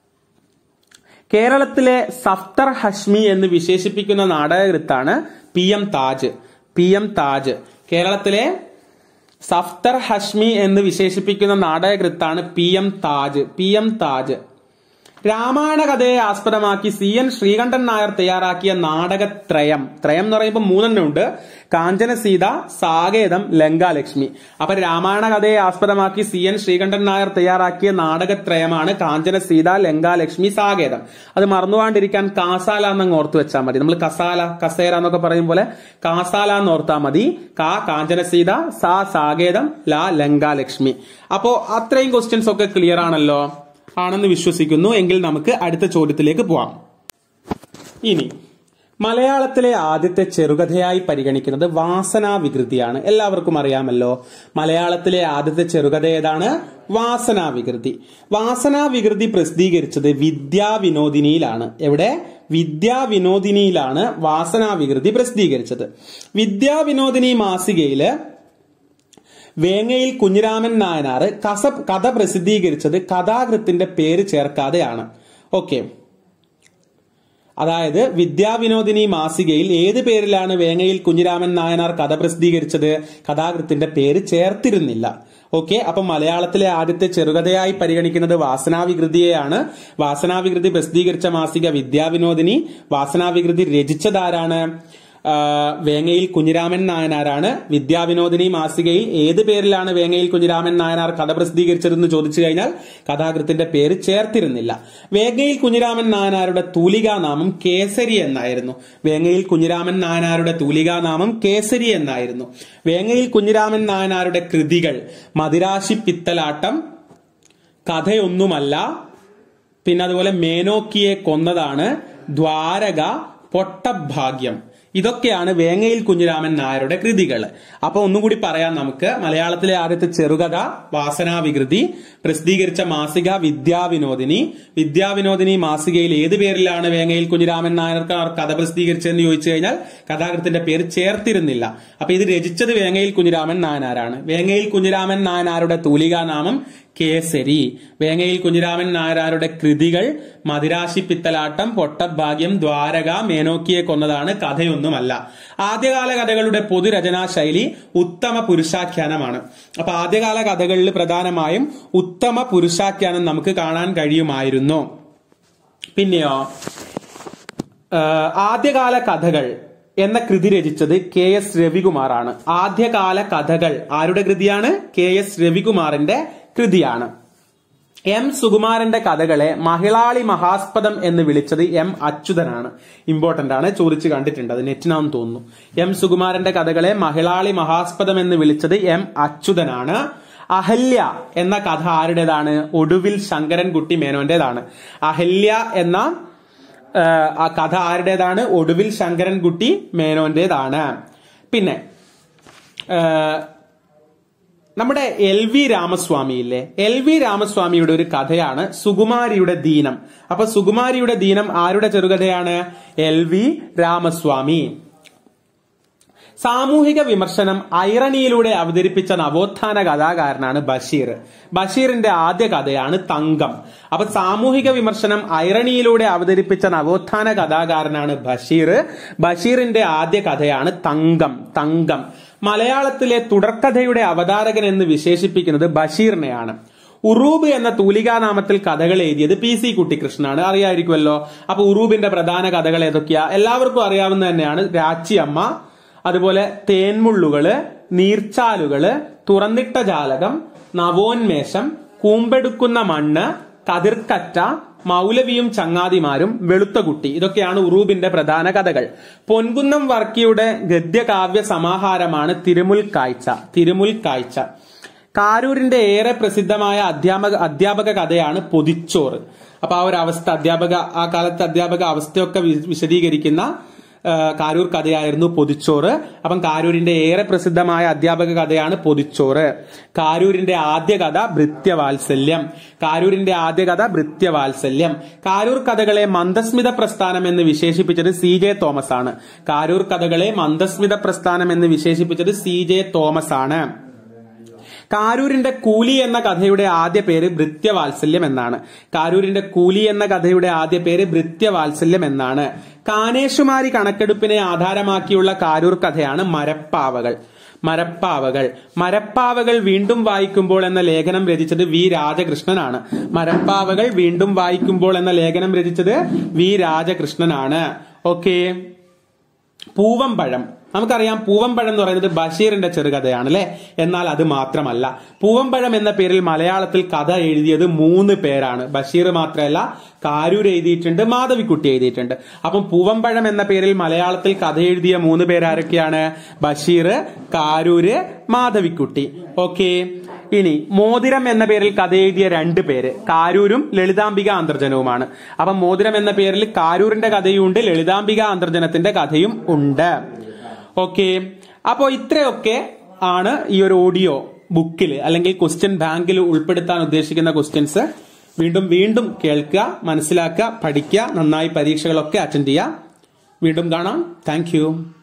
കേരളത്തിലെ സഫ്തർ ഹഷ്മി എന്ന് വിശേഷിപ്പിക്കുന്ന നാടകകൃത്താണ് P M Taj P M Taj കേരളത്തിലെ സഫ്തർ ഹഷ്മി എന്ന് വിശേഷിപ്പിക്കുന്ന നാടകകൃത്താണ് P M Taj P M Taj Ramayana കഥയെ ആസ്പദമാക്കി സി എൻ ശ്രീകണ്ഠൻ നായർ തയ്യാറാക്കിയ നാടകത്രയം ത്രയം എന്ന് പറയുമ്പോൾ മൂന്നെണ്ണം ഉണ്ട് കാഞ്ചനസീത സാകേതം ലങ്കാലക്ഷ്മി അപ്പൊ രാമായണ കഥയെ ആസ്പദമാക്കി സി എൻ ശ്രീകണ്ഠൻ നായർ തയ്യാറാക്കിയ നാടകത്രയമാണ് കാഞ്ചനസീത ലങ്കാലക്ഷ്മി സാകേതം അത് മറന്നുപോകാണ്ടിരിക്കാൻ കാസാല എന്നങ്ങ് ഓർത്തു വെച്ചാൽ മതി നമ്മൾ കസാല കസേര എന്നൊക്കെ പറയും പോലെ കാസാല എന്ന് ഓർത്താൽ മതി കാ കാഞ്ചനസീത സാ സാകേതം ലാ ലങ്കാലക്ഷ്മി അപ്പോ അത്രയും ക്വസ്റ്റ്യൻസ് ഒക്കെ ക്ലിയർ ആണല്ലോ ആണെന്ന് വിശ്വസിക്കുന്നു എങ്കിൽ നമുക്ക് അടുത്ത ചോദ്യത്തിലേക്ക് പോവാം ഇനി മലയാളത്തിലെ ആദ്യത്തെ ചെറുകഥയായി പരിഗണിക്കുന്നത് വാസനാ വികൃതിയാണ് എല്ലാവർക്കും അറിയാമല്ലോ മലയാളത്തിലെ ആദ്യത്തെ ചെറുകഥ ഏതാണ് വാസനാ വികൃതി വാസനാ വികൃതി പ്രസിദ്ധീകരിച്ചത് വിദ്യാവിനോദിനിയിലാണ് എവിടെ വിദ്യാവിനോദിനിയിലാണ് വാസനാ വികൃതി പ്രസിദ്ധീകരിച്ചത് വിദ്യാവിനോദിനി മാസികയില് വേങ്ങയിൽ കുഞ്ഞിരാമൻ നായനാർ കസ കഥ പ്രസിദ്ധീകരിച്ചത് കഥാകൃത്തിന്റെ പേര് ചേർക്കാതെയാണ് ഓക്കെ അതായത് വിദ്യാവിനോദിനി മാസികയിൽ ഏത് പേരിലാണ് വേങ്ങയിൽ കുഞ്ഞിരാമൻ നായനാർ കഥ പ്രസിദ്ധീകരിച്ചത് കഥാകൃത്തിന്റെ പേര് ചേർത്തിരുന്നില്ല ഓക്കെ അപ്പൊ മലയാളത്തിലെ ആദ്യത്തെ ചെറുകഥയായി പരിഗണിക്കുന്നത് വാസനാവികൃതിയെയാണ് വാസനാവികൃതി പ്രസിദ്ധീകരിച്ച മാസിക വിദ്യാവിനോദിനി വാസനാവികൃതി രചിച്ചതാരാണ് ആ, വേങ്ങയിൽ കുഞ്ഞിരാമൻ നായനാരാണ് വിദ്യാവിനോദിനി മാസികയിൽ ഏത് പേരിലാണ് വേങ്ങയിൽ കുഞ്ഞിരാമൻ നായനാർ കഥ പ്രസിദ്ധീകരിച്ചതെന്ന് ചോദിച്ചു കഴിഞ്ഞാൽ കഥാകൃത്തിന്റെ പേര് ചേർത്തിരുന്നില്ല വേങ്ങയിൽ കുഞ്ഞിരാമൻ നായനാരുടെ തൂലികാനാമം കേസരി എന്നായിരുന്നു വേങ്ങയിൽ കുഞ്ഞിരാമൻ നായനാരുടെ തൂലികാനാമം കേസരി എന്നായിരുന്നു വേങ്ങയിൽ കുഞ്ഞിരാമൻ നായനാരുടെ കൃതികൾ മദിരാശി പിത്തലാട്ടം കഥയൊന്നുമല്ല പിന്നെ അതുപോലെ മേനോക്കിയെ കൊന്നതാണ് ദ്വാരക പൊട്ടഭാഗ്യം ഇതൊക്കെയാണ് വേങ്ങയിൽ കുഞ്ഞിരാമൻ നായരുടെ കൃതികൾ അപ്പൊ ഒന്നുകൂടി പറയാം നമുക്ക് മലയാളത്തിലെ ആദ്യത്തെ ചെറുകഥ വാസനാവികൃതി പ്രസിദ്ധീകരിച്ച മാസിക വിദ്യാവിനോദിനി വിദ്യാവിനോദിനി മാസികയിൽ ഏത് പേരിലാണ് വേങ്ങയിൽ കുഞ്ഞിരാമൻ നായർക്ക് കഥ പ്രസിദ്ധീകരിച്ചതെന്ന് ചോദിച്ചു കഴിഞ്ഞാൽ കഥാകൃത്തിന്റെ പേര് ചേർത്തിരുന്നില്ല അപ്പൊ ഇത് രചിച്ചത് വേങ്ങയിൽ കുഞ്ഞിരാമൻ നായനാരാണ് വേങ്ങയിൽ കുഞ്ഞിരാമൻ നായനാരുടെ തൂലികാനാമം കേസരി വേങ്ങയിൽ കുഞ്ഞിരാമൻ നായരാരുടെ കൃതികൾ മദിരാശി പിത്തലാട്ടം പൊട്ടഭാഗ്യം ദ്വാരക മേനോക്കിയെ കൊന്നതാണ് കഥയൊന്നുമല്ല ആദ്യകാല കഥകളുടെ പൊതുരചനാ ശൈലി ഉത്തമ പുരുഷാഖ്യാനമാണ് അപ്പൊ ആദ്യകാല കഥകളിൽ പ്രധാനമായും ഉത്തമ പുരുഷാഖ്യാനം നമുക്ക് കാണാൻ കഴിയുമായിരുന്നു പിന്നെയോ ആഹ് ആദ്യകാല കഥകൾ എന്ന കൃതി രചിച്ചത് കെ എസ് രവികുമാറാണ് ആദ്യകാല കഥകൾ ആരുടെ കൃതിയാണ് കെ എസ് രവികുമാറിന്റെ കൃതിയാണ് എം സുകുമാരന്റെ കഥകളെ മഹിളാളി മഹാസ്പദം എന്ന് വിളിച്ചത് എം അച്യുതനാണ് ഇമ്പോർട്ടന്റ് ആണ് ചോദിച്ചു കണ്ടിട്ടുണ്ട് അത് നെറ്റിനാന്ന് തോന്നുന്നു എം സുകുമാരന്റെ കഥകളെ മഹിളാളി മഹാസ്പദം എന്ന് വിളിച്ചത് എം അച്യുതനാണ് അഹല്യ എന്ന കഥ ആരുടേതാണ് ഒടുവിൽ ശങ്കരൻകുട്ടി മേനോന്റേതാണ് അഹല്യ എന്ന ആ, ആ കഥ ആരുടേതാണ് ഒടുവിൽ ശങ്കരൻകുട്ടി മേനോന്റേതാണ് പിന്നെ ആ, നമ്മുടെ എൽ വി രാമസ്വാമി ഇല്ലേ എൽ വി രാമസ്വാമിയുടെ ഒരു കഥയാണ് സുകുമാരിയുടെ ദീനം അപ്പൊ സുകുമാരിയുടെ ദീനം ആരുടെ ചെറുകഥയാണ് എൽ വി രാമസ്വാമി സാമൂഹിക വിമർശനം ഐറണിയിലൂടെ അവതരിപ്പിച്ച നവോത്ഥാന കഥാകാരനാണ് ബഷീർ ബഷീറിന്റെ ആദ്യ കഥയാണ് തങ്കം അപ്പൊ സാമൂഹിക വിമർശനം ഐറണിയിലൂടെ അവതരിപ്പിച്ച നവോത്ഥാന കഥാകാരനാണ് ബഷീർ ബഷീറിന്റെ ആദ്യ കഥയാണ് തങ്കം തങ്കം മലയാളത്തിലെ തുടർക്കഥയുടെ അവതാരകൻ എന്ന് വിശേഷിപ്പിക്കുന്നത് ബഷീറിനെയാണ് ഉറൂബ് എന്ന തൂലികാനാമത്തിൽ കഥകൾ എഴുതിയത് പി സി കുട്ടിക്കൃഷ്ണനാണ് അറിയായിരിക്കുമല്ലോ അപ്പൊ ഉറൂബിന്റെ പ്രധാന കഥകൾ ഏതൊക്കെയാ എല്ലാവർക്കും അറിയാവുന്ന തന്നെയാണ് രാച്ചിയമ്മ അതുപോലെ തേൻമുള്ളുകള് നീർച്ചാലുകള് തുറന്നിട്ട ജാലകം നവോന്മേഷം കൂമ്പെടുക്കുന്ന മണ്ണ് കതിർക്കറ്റ മൗലവിയും ചങ്ങാതിമാരും വെളുത്ത കുട്ടി ഇതൊക്കെയാണ് ഉറൂബിന്റെ പ്രധാന കഥകൾ പൊൻകുന്നം വർക്കിയുടെ ഗദ്യകാവ്യ സമാഹാരമാണ് തിരുമുൽ കാഴ്ച തിരുമുൽ കാഴ്ച കാരൂരിന്റെ ഏറെ പ്രസിദ്ധമായ അധ്യാപക അധ്യാപക കഥയാണ് പൊതിച്ചോറ് അപ്പൊ ആ ഒരു അവസ്ഥ അധ്യാപക ആ കാലത്തെ അധ്യാപക അവസ്ഥയൊക്കെ വി- വിശദീകരിക്കുന്ന ആ, കാരൂർ കഥയായിരുന്നു പൊതിച്ചോറ് അപ്പം കാരൂരിന്റെ ഏറെ പ്രസിദ്ധമായ അധ്യാപക കഥയാണ് പൊതിച്ചോറ് കാരൂരിന്റെ ആദ്യ കഥ ഭൃത്യവാത്സല്യം കാരൂരിന്റെ ആദ്യ കഥ ഭൃത്യവാത്സല്യം കാരൂർ കഥകളെ മന്ദസ്മിത പ്രസ്ഥാനം എന്ന് വിശേഷിപ്പിച്ചത് സി ജെ തോമസ് ആണ് കാരൂർ കഥകളെ മന്ദസ്മിത പ്രസ്ഥാനം എന്ന് വിശേഷിപ്പിച്ചത് സി ജെ തോമസ് ആണ് കാരൂരിന്റെ കൂലി എന്ന കഥയുടെ ആദ്യ പേര് ഭൃത്യവാത്സല്യം എന്നാണ് കാരൂരിന്റെ കൂലി എന്ന കഥയുടെ ആദ്യ പേര് ഭൃത്യവാത്സല്യം എന്നാണ് കാനേഷുമാരി കണക്കെടുപ്പിനെ ആധാരമാക്കിയുള്ള കാരൂർ കഥയാണ് മരപ്പാവകൾ മരപ്പാവകൾ മരപ്പാവകൾ വീണ്ടും വായിക്കുമ്പോൾ എന്ന ലേഖനം രചിച്ചത് വി രാജകൃഷ്ണനാണ് മരപ്പാവകൾ വീണ്ടും വായിക്കുമ്പോൾ എന്ന ലേഖനം രചിച്ചത് വി രാജകൃഷ്ണനാണ് ഓക്കേ പൂവമ്പഴം നമുക്കറിയാം പൂവമ്പഴം എന്ന് പറയുന്നത് ബഷീറിന്റെ ചെറുകഥയാണ് അല്ലെ എന്നാൽ അത് മാത്രമല്ല പൂവമ്പഴം എന്ന പേരിൽ മലയാളത്തിൽ കഥ എഴുതിയത് മൂന്ന് പേരാണ് ബഷീർ മാത്രമല്ല കാരൂർ എഴുതിയിട്ടുണ്ട് മാധവിക്കുട്ടി എഴുതിയിട്ടുണ്ട് അപ്പം പൂവമ്പഴം എന്ന പേരിൽ മലയാളത്തിൽ കഥ എഴുതിയ മൂന്ന് പേരാരൊക്കെയാണ് ബഷീർ കാരൂര് മാധവിക്കുട്ടി ഓക്കെ ഇനി മോതിരം എന്ന പേരിൽ കഥ എഴുതിയ രണ്ട് പേര് കാരൂരും ലളിതാംബിക അന്തർജനവുമാണ് അപ്പം മോതിരം എന്ന പേരിൽ കാരൂരിന്റെ കഥയും ഉണ്ട് ലളിതാംബിക അന്തർജനത്തിന്റെ കഥയും ഉണ്ട് ഓക്കെ അപ്പോ ഇത്രയൊക്കെ ആണ് ഈ ഒരു ഓഡിയോ ബുക്കിൽ അല്ലെങ്കിൽ ക്വസ്റ്റ്യൻ ബാങ്കിൽ ഉൾപ്പെടുത്താൻ ഉദ്ദേശിക്കുന്ന ക്വസ്റ്റ്യൻസ് വീണ്ടും വീണ്ടും കേൾക്കുക മനസ്സിലാക്കുക പഠിക്കുക നന്നായി പരീക്ഷകളൊക്കെ അറ്റൻഡ് ചെയ്യുക വീണ്ടും കാണാം താങ്ക്